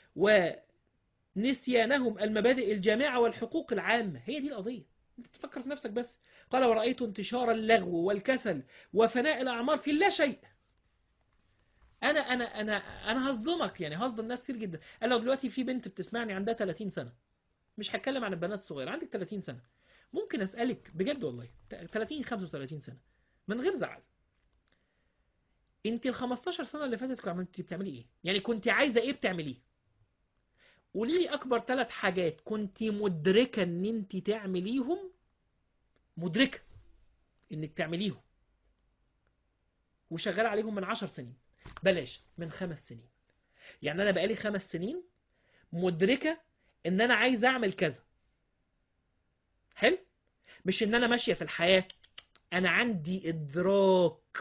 ونسيانهم المبادئ الجامعة والحقوق العامة هي دي القضية انت تفكر في نفسك بس قال ورأيت انتشار اللغو والكسل وفناء الأعمار في لا شيء انا انا انا انا هصدمك يعني هصدم ناس كتير جدا انا لو دلوقتي في بنت بتسمعني عندها 30 سنة مش هتكلم عن البنات الصغيرة عندك 30 سنة ممكن اسالك بجد والله 30 35 سنة من غير زعل انت ال 15 سنة اللي فاتت كنت بتعملي ايه يعني كنت عايزة ايه بتعمليه قولي لي اكبر ثلاث حاجات كنت مدركة ان انت تعمليهم مدركة انك تعمليهم وشغال عليهم من 10 سنين بلاش من خمس سنين يعني انا بقالي خمس سنين مدركة ان انا عايز اعمل كذا حلو مش ان انا ماشية في الحياة انا عندي ادراك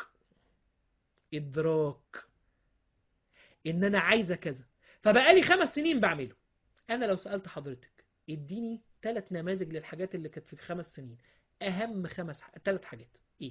ادراك ان انا عايزة كذا فبقالي خمس سنين بعمله انا لو سالت حضرتك اديني ثلاث نماذج للحاجات اللي كانت في خمس سنين اهم خمس ثلاث حاجات ايه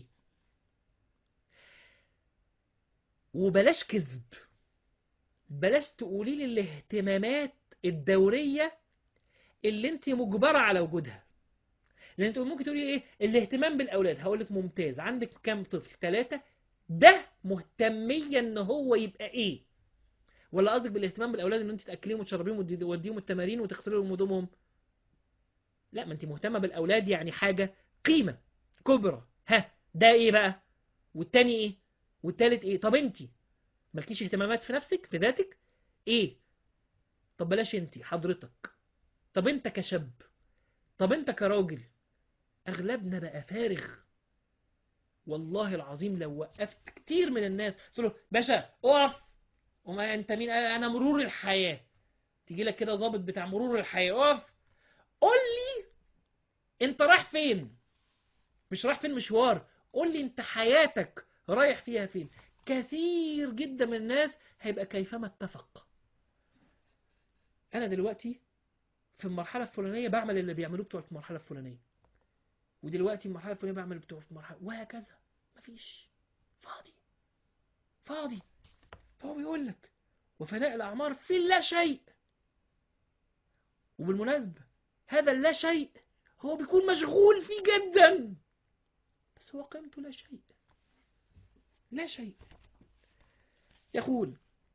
وبلاش كذب بلاش تقولي لي الاهتمامات الدوريه اللي انت مجبره على وجودها لان انت ممكن تقولي ايه الاهتمام بالاولاد هقول لك ممتاز عندك كام طفل ثلاثة ده مهتمية ان هو يبقى ايه ولا قصدك بالاهتمام بالاولاد ان انت تاكليهم وتشربيهم وتوديهم التمارين وتغسلي لهم هدومهم لا ما انت مهتمه بالاولاد يعني حاجه قيمه كبرى ها ده ايه بقى والتاني ايه والتالت ايه طب انت مالكيش اهتمامات في نفسك في ذاتك ايه طب بلاش انت حضرتك طب انت كشاب طب انت كراجل اغلبنا بقى فارغ والله العظيم لو وقفت كتير من الناس قلت له باشا اقف وما انت مين انا مرور الحياه تيجي لك كده ظابط بتاع مرور الحياه اقف قول لي انت رايح فين مش رايح فين مشوار قول لي انت حياتك رايح فيها فين كثير جدا من الناس هيبقى كيفما اتفق انا دلوقتي في المرحله الفلانيه بعمل اللي بيعملوه بتوع المرحله الفلانيه ودلوقتي المرحله الفلانيه بعمل بتوع في المرحله وهكذا مفيش فاضي فاضي فهو بيقول لك وفناء الاعمار في لا شيء وبالمناسبه هذا اللا شيء هو بيكون مشغول فيه جدا بس هو قيمته لا شيء لا شيء يقول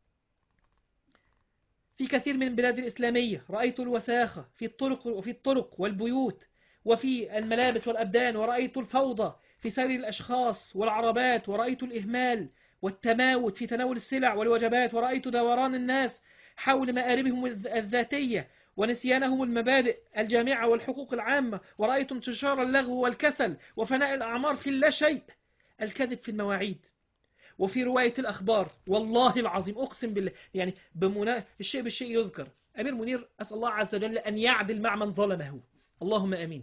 في كثير من البلاد الإسلامية رأيت الوساخة في الطرق وفي الطرق والبيوت وفي الملابس والأبدان ورأيت الفوضى في سير الأشخاص والعربات ورأيت الإهمال والتماوت في تناول السلع والوجبات ورأيت دوران الناس حول مآربهم الذاتية ونسيانهم المبادئ الجامعة والحقوق العامة ورأيت انتشار اللغو والكسل وفناء الأعمار في اللا شيء الكذب في المواعيد وفي رواية الأخبار والله العظيم أقسم بالله يعني بمنا... الشيء بالشيء يذكر أمير منير أسأل الله عز وجل أن يعدل مع من ظلمه اللهم أمين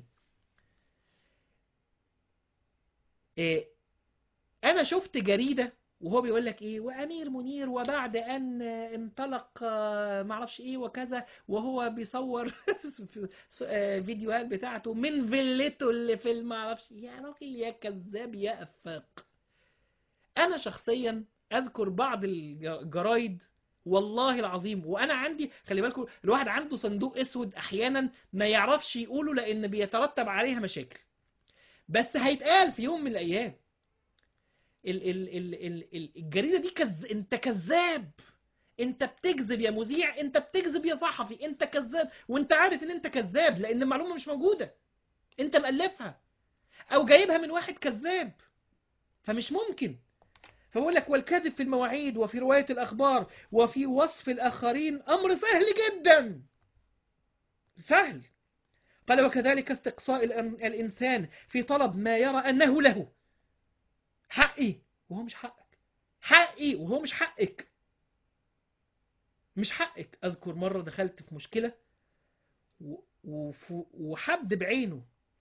إيه أنا شفت جريدة وهو بيقول لك ايه وامير منير وبعد ان انطلق معرفش ايه وكذا وهو بيصور فيديوهات بتاعته من فيلته اللي في المعرفش يا راجل يا كذاب يا افاق انا شخصيا اذكر بعض الجرايد والله العظيم وانا عندي خلي بالكم الواحد عنده صندوق اسود احيانا ما يعرفش يقوله لان بيترتب عليها مشاكل بس هيتقال في يوم من الايام ال ال ال ال ال الجريدة دي كز... انت كذاب انت بتكذب يا مذيع انت بتكذب يا صحفي انت كذاب وانت عارف ان انت كذاب لان المعلومة مش موجودة انت مألفها او جايبها من واحد كذاب فمش ممكن فبقول لك والكذب في المواعيد وفي رواية الأخبار وفي وصف الآخرين أمر سهل جدا سهل قال وكذلك استقصاء الإنسان في طلب ما يرى أنه له حقي وهو مش حقك حقي وهو مش حقك مش حقك أذكر مرة دخلت في مشكلة وحد بعينه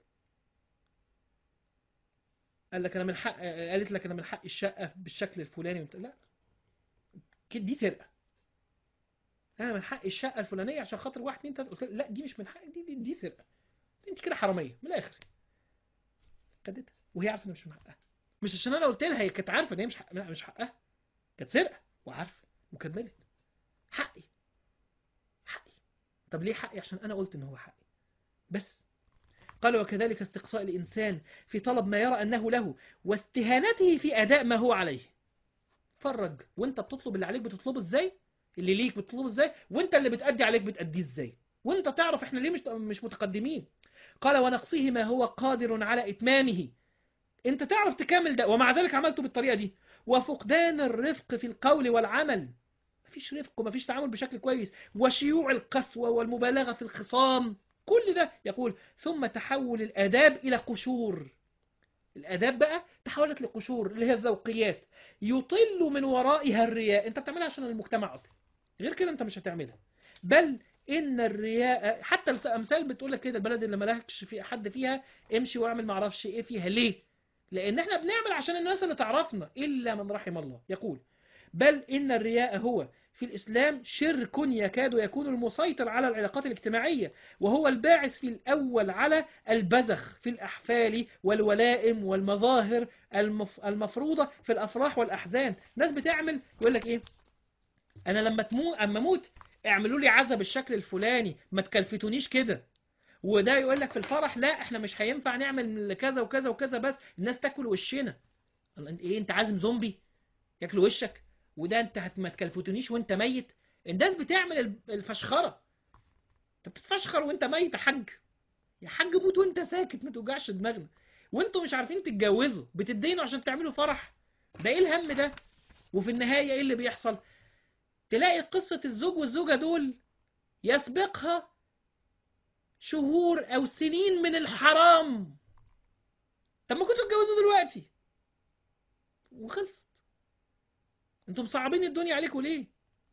قال لك انا من حق قالت لك انا من حق الشقه بالشكل الفلاني وانت لا دي سرقه انا من حق الشقه الفلانيه عشان خاطر واحد اتنين تلاته قلت لا دي مش من حقك دي دي, دي سرقه انت كده حراميه من الاخر خدتها وهي عارفه ان مش من حقها مش عشان انا قلت لها هي كانت عارفه ان هي مش حق... لا مش حقها كانت سرقه وعارفه وكملت حقي حقي طب ليه حقي عشان انا قلت ان هو حقي بس قال وكذلك استقصاء الإنسان في طلب ما يرى أنه له واستهانته في أداء ما هو عليه فرج وانت بتطلب اللي عليك بتطلبه ازاي اللي ليك بتطلبه ازاي وانت اللي بتأدي عليك بتأديه ازاي وانت تعرف احنا ليه مش مش متقدمين قال ونقصه ما هو قادر على إتمامه انت تعرف تكمل ده ومع ذلك عملته بالطريقة دي وفقدان الرفق في القول والعمل مفيش رفق ومفيش تعامل بشكل كويس وشيوع القسوة والمبالغة في الخصام كل ده يقول ثم تحول الآداب إلى قشور الآداب بقى تحولت لقشور اللي هي الذوقيات يطل من ورائها الرياء انت بتعملها عشان المجتمع أصلا غير كده انت مش هتعملها بل إن الرياء حتى الأمثال بتقول لك كده البلد اللي مالكش في حد فيها امشي واعمل معرفش ايه فيها ليه لأن احنا بنعمل عشان الناس اللي تعرفنا إلا من رحم الله يقول بل إن الرياء هو في الإسلام شرك يكاد يكون المسيطر على العلاقات الاجتماعية وهو الباعث في الأول على البذخ في الأحفال والولائم والمظاهر المف... المفروضة في الأفراح والأحزان ناس بتعمل يقول لك إيه أنا لما تموت أما أموت اعملوا لي عزا بالشكل الفلاني ما تكلفتونيش كده وده يقول لك في الفرح لا احنا مش هينفع نعمل كذا وكذا وكذا بس الناس تاكل وشنا الله، ايه انت عازم زومبي ياكلوا وشك وده انت هت- ما تكلفتونيش وانت ميت الناس بتعمل الب- الفشخره انت بتتفشخر وانت ميت يا حاج يا حاج موت وانت ساكت ما توجعش دماغنا وانتوا مش عارفين تتجوزوا بتدينوا عشان تعملوا فرح ده ايه الهم ده وفي النهايه ايه اللي بيحصل تلاقي قصه الزوج والزوجه دول يسبقها شهور او سنين من الحرام طب ما كنتوا تتجوزوا دلوقتي وخلصت انتم مصعبين الدنيا عليكم ليه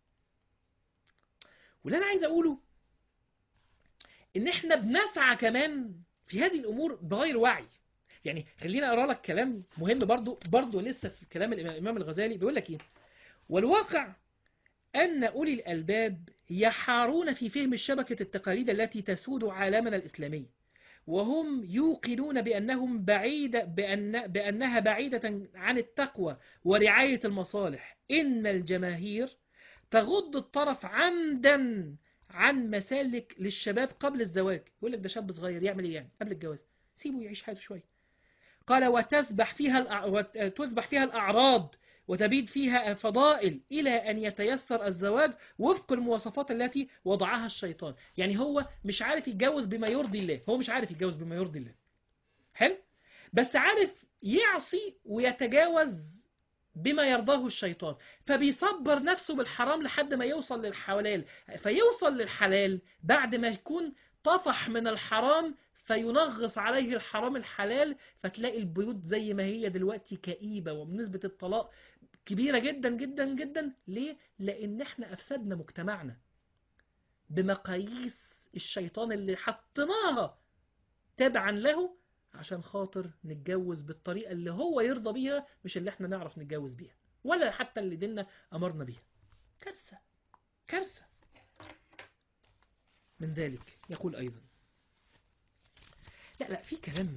واللي انا عايز اقوله ان احنا بنسعى كمان في هذه الامور بغير وعي يعني خليني اقرا لك كلام مهم برضو برضو لسه في كلام الامام الغزالي بيقول لك ايه والواقع ان اولي الالباب يحارون في فهم الشبكه التقاليد التي تسود عالمنا الاسلامي وهم يوقنون بأنهم بعيدة بأن بأنها بعيدة عن التقوى ورعاية المصالح إن الجماهير تغض الطرف عمدا عن مسالك للشباب قبل الزواج يقول لك ده شاب صغير يعمل ايه يعني قبل الجواز سيبه يعيش حياته شويه قال وتسبح فيها الأع... وتسبح فيها الأعراض وتبيد فيها فضائل إلى أن يتيسر الزواج وفق المواصفات التي وضعها الشيطان يعني هو مش عارف يتجوز بما يرضي الله هو مش عارف يتجوز بما يرضي الله حلو بس عارف يعصي ويتجاوز بما يرضاه الشيطان فبيصبر نفسه بالحرام لحد ما يوصل للحلال فيوصل للحلال بعد ما يكون طفح من الحرام فينغص عليه الحرام الحلال فتلاقي البيوت زي ما هي دلوقتي كئيبة وبنسبة الطلاق كبيرة جدا جدا جدا ليه؟ لأن احنا أفسدنا مجتمعنا بمقاييس الشيطان اللي حطيناها تبعا له عشان خاطر نتجوز بالطريقة اللي هو يرضى بيها مش اللي احنا نعرف نتجوز بيها ولا حتى اللي ديننا أمرنا بيها كارثة كارثة من ذلك يقول أيضا لا لا في كلام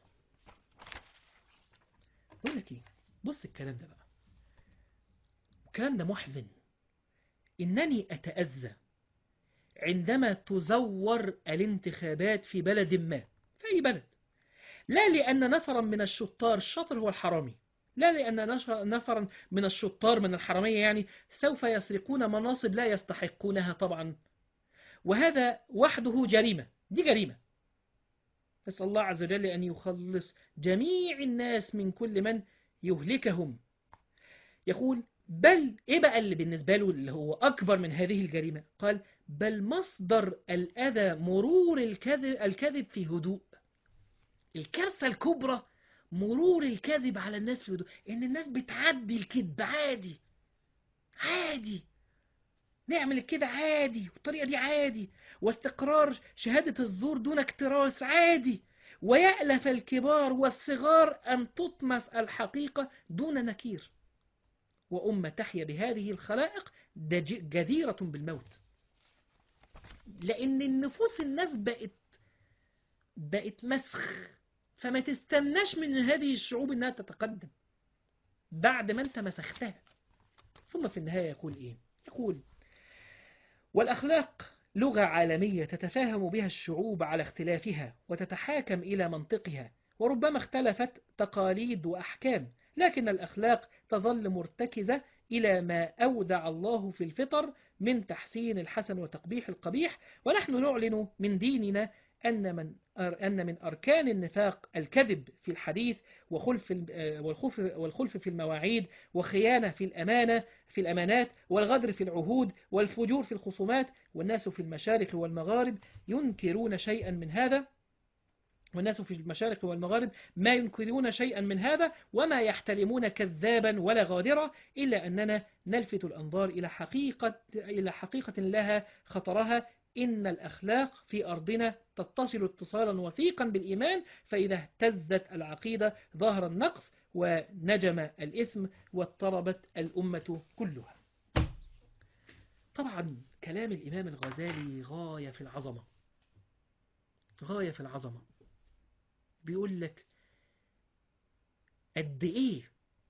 بقول لك ايه بص الكلام ده بقى الكلام ده محزن إنني أتأذى عندما تزور الانتخابات في بلد ما في أي بلد لا لأن نفرا من الشطار الشاطر هو الحرامي لا لأن نفرا من الشطار من الحرامية يعني سوف يسرقون مناصب لا يستحقونها طبعا وهذا وحده جريمة دي جريمة نسأل الله عز وجل أن يخلص جميع الناس من كل من يهلكهم يقول بل إيه بقى اللي بالنسبة له اللي هو أكبر من هذه الجريمة قال بل مصدر الأذى مرور الكذب, الكذب في هدوء الكارثة الكبرى مرور الكذب على الناس في هدوء إن الناس بتعدي الكذب عادي عادي نعمل كده عادي والطريقة دي عادي واستقرار شهادة الزور دون اكتراث عادي ويألف الكبار والصغار أن تطمس الحقيقة دون نكير وأمة تحيا بهذه الخلائق جديرة بالموت لأن النفوس الناس بقت بقت مسخ فما تستناش من هذه الشعوب أنها تتقدم بعد ما أنت مسختها ثم في النهاية يقول إيه يقول والأخلاق لغة عالمية تتفاهم بها الشعوب على اختلافها وتتحاكم إلى منطقها وربما اختلفت تقاليد وأحكام لكن الأخلاق تظل مرتكزة إلى ما أودع الله في الفطر من تحسين الحسن وتقبيح القبيح ونحن نعلن من ديننا أن من أن من أركان النفاق الكذب في الحديث وخلف والخلف والخلف في المواعيد وخيانة في الأمانة في الأمانات والغدر في العهود والفجور في الخصومات والناس في المشارق والمغارب ينكرون شيئا من هذا والناس في المشارق والمغارب ما ينكرون شيئا من هذا وما يحترمون كذابا ولا غادرا إلا أننا نلفت الأنظار إلى حقيقة, إلى حقيقة لها خطرها إن الأخلاق في أرضنا تتصل اتصالا وثيقا بالإيمان فإذا اهتزت العقيدة ظهر النقص ونجم الإثم واضطربت الأمة كلها طبعا كلام الإمام الغزالي غاية في العظمة غاية في العظمة بيقول لك قد إيه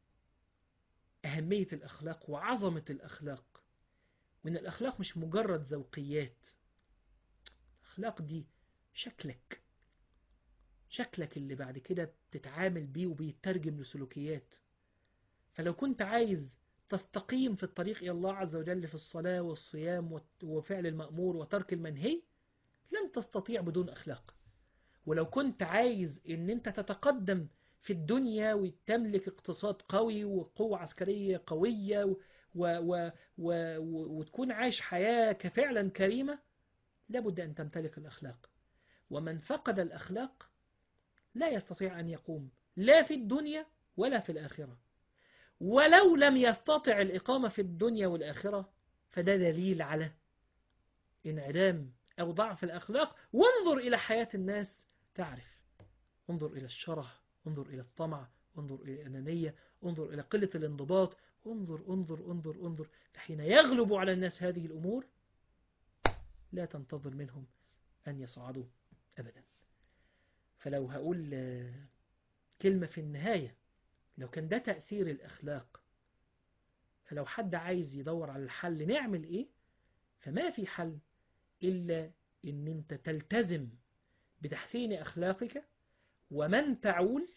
أهمية الأخلاق وعظمة الأخلاق وإن الأخلاق مش مجرد ذوقيات الأخلاق دي شكلك شكلك اللي بعد كده بتتعامل بيه وبيترجم لسلوكيات فلو كنت عايز تستقيم في الطريق إلى الله عز وجل في الصلاة والصيام وفعل المأمور وترك المنهي لن تستطيع بدون أخلاق ولو كنت عايز ان انت تتقدم في الدنيا وتملك اقتصاد قوي وقوة عسكرية قوية و و و و وتكون عايش حياة كفعلا كريمة لابد أن تمتلك الأخلاق ومن فقد الأخلاق لا يستطيع أن يقوم لا في الدنيا ولا في الآخرة ولو لم يستطع الإقامة في الدنيا والآخرة فده دليل على انعدام أو ضعف الأخلاق وانظر إلى حياة الناس تعرف انظر إلى الشره انظر إلى الطمع انظر إلى الأنانية انظر إلى قلة الانضباط انظر انظر انظر انظر فحين يغلب على الناس هذه الأمور لا تنتظر منهم أن يصعدوا أبدا فلو هقول كلمة في النهاية لو كان ده تأثير الأخلاق فلو حد عايز يدور على الحل نعمل إيه فما في حل إلا إن أنت تلتزم بتحسين أخلاقك ومن تعول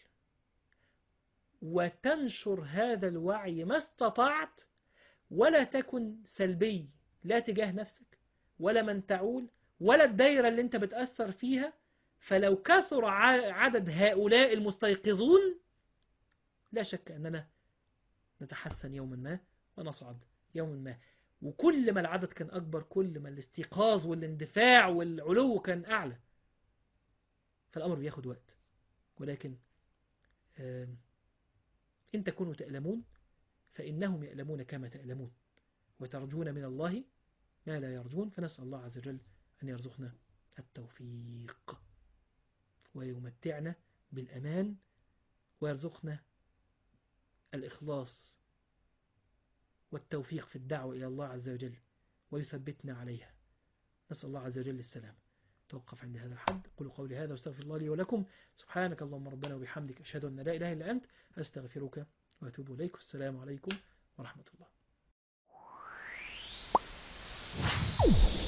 وتنشر هذا الوعي ما استطعت ولا تكن سلبي لا تجاه نفسك ولا من تعول ولا الدايرة اللي انت بتأثر فيها فلو كثر عدد هؤلاء المستيقظون لا شك أننا نتحسن يوما ما ونصعد يوما ما وكل ما العدد كان أكبر كل ما الاستيقاظ والاندفاع والعلو كان أعلى فالأمر بياخد وقت ولكن إن تكونوا تألمون فإنهم يألمون كما تألمون وترجون من الله ما لا يرجون فنسأل الله عز وجل أن يرزقنا التوفيق ويمتعنا بالأمان ويرزقنا الإخلاص والتوفيق في الدعوة إلى الله عز وجل ويثبتنا عليها نسأل الله عز وجل السلام توقف عند هذا الحد قولوا قولي هذا واستغفر الله لي ولكم سبحانك اللهم ربنا وبحمدك أشهد أن لا إله إلا أنت أستغفرك وأتوب إليك السلام عليكم ورحمة الله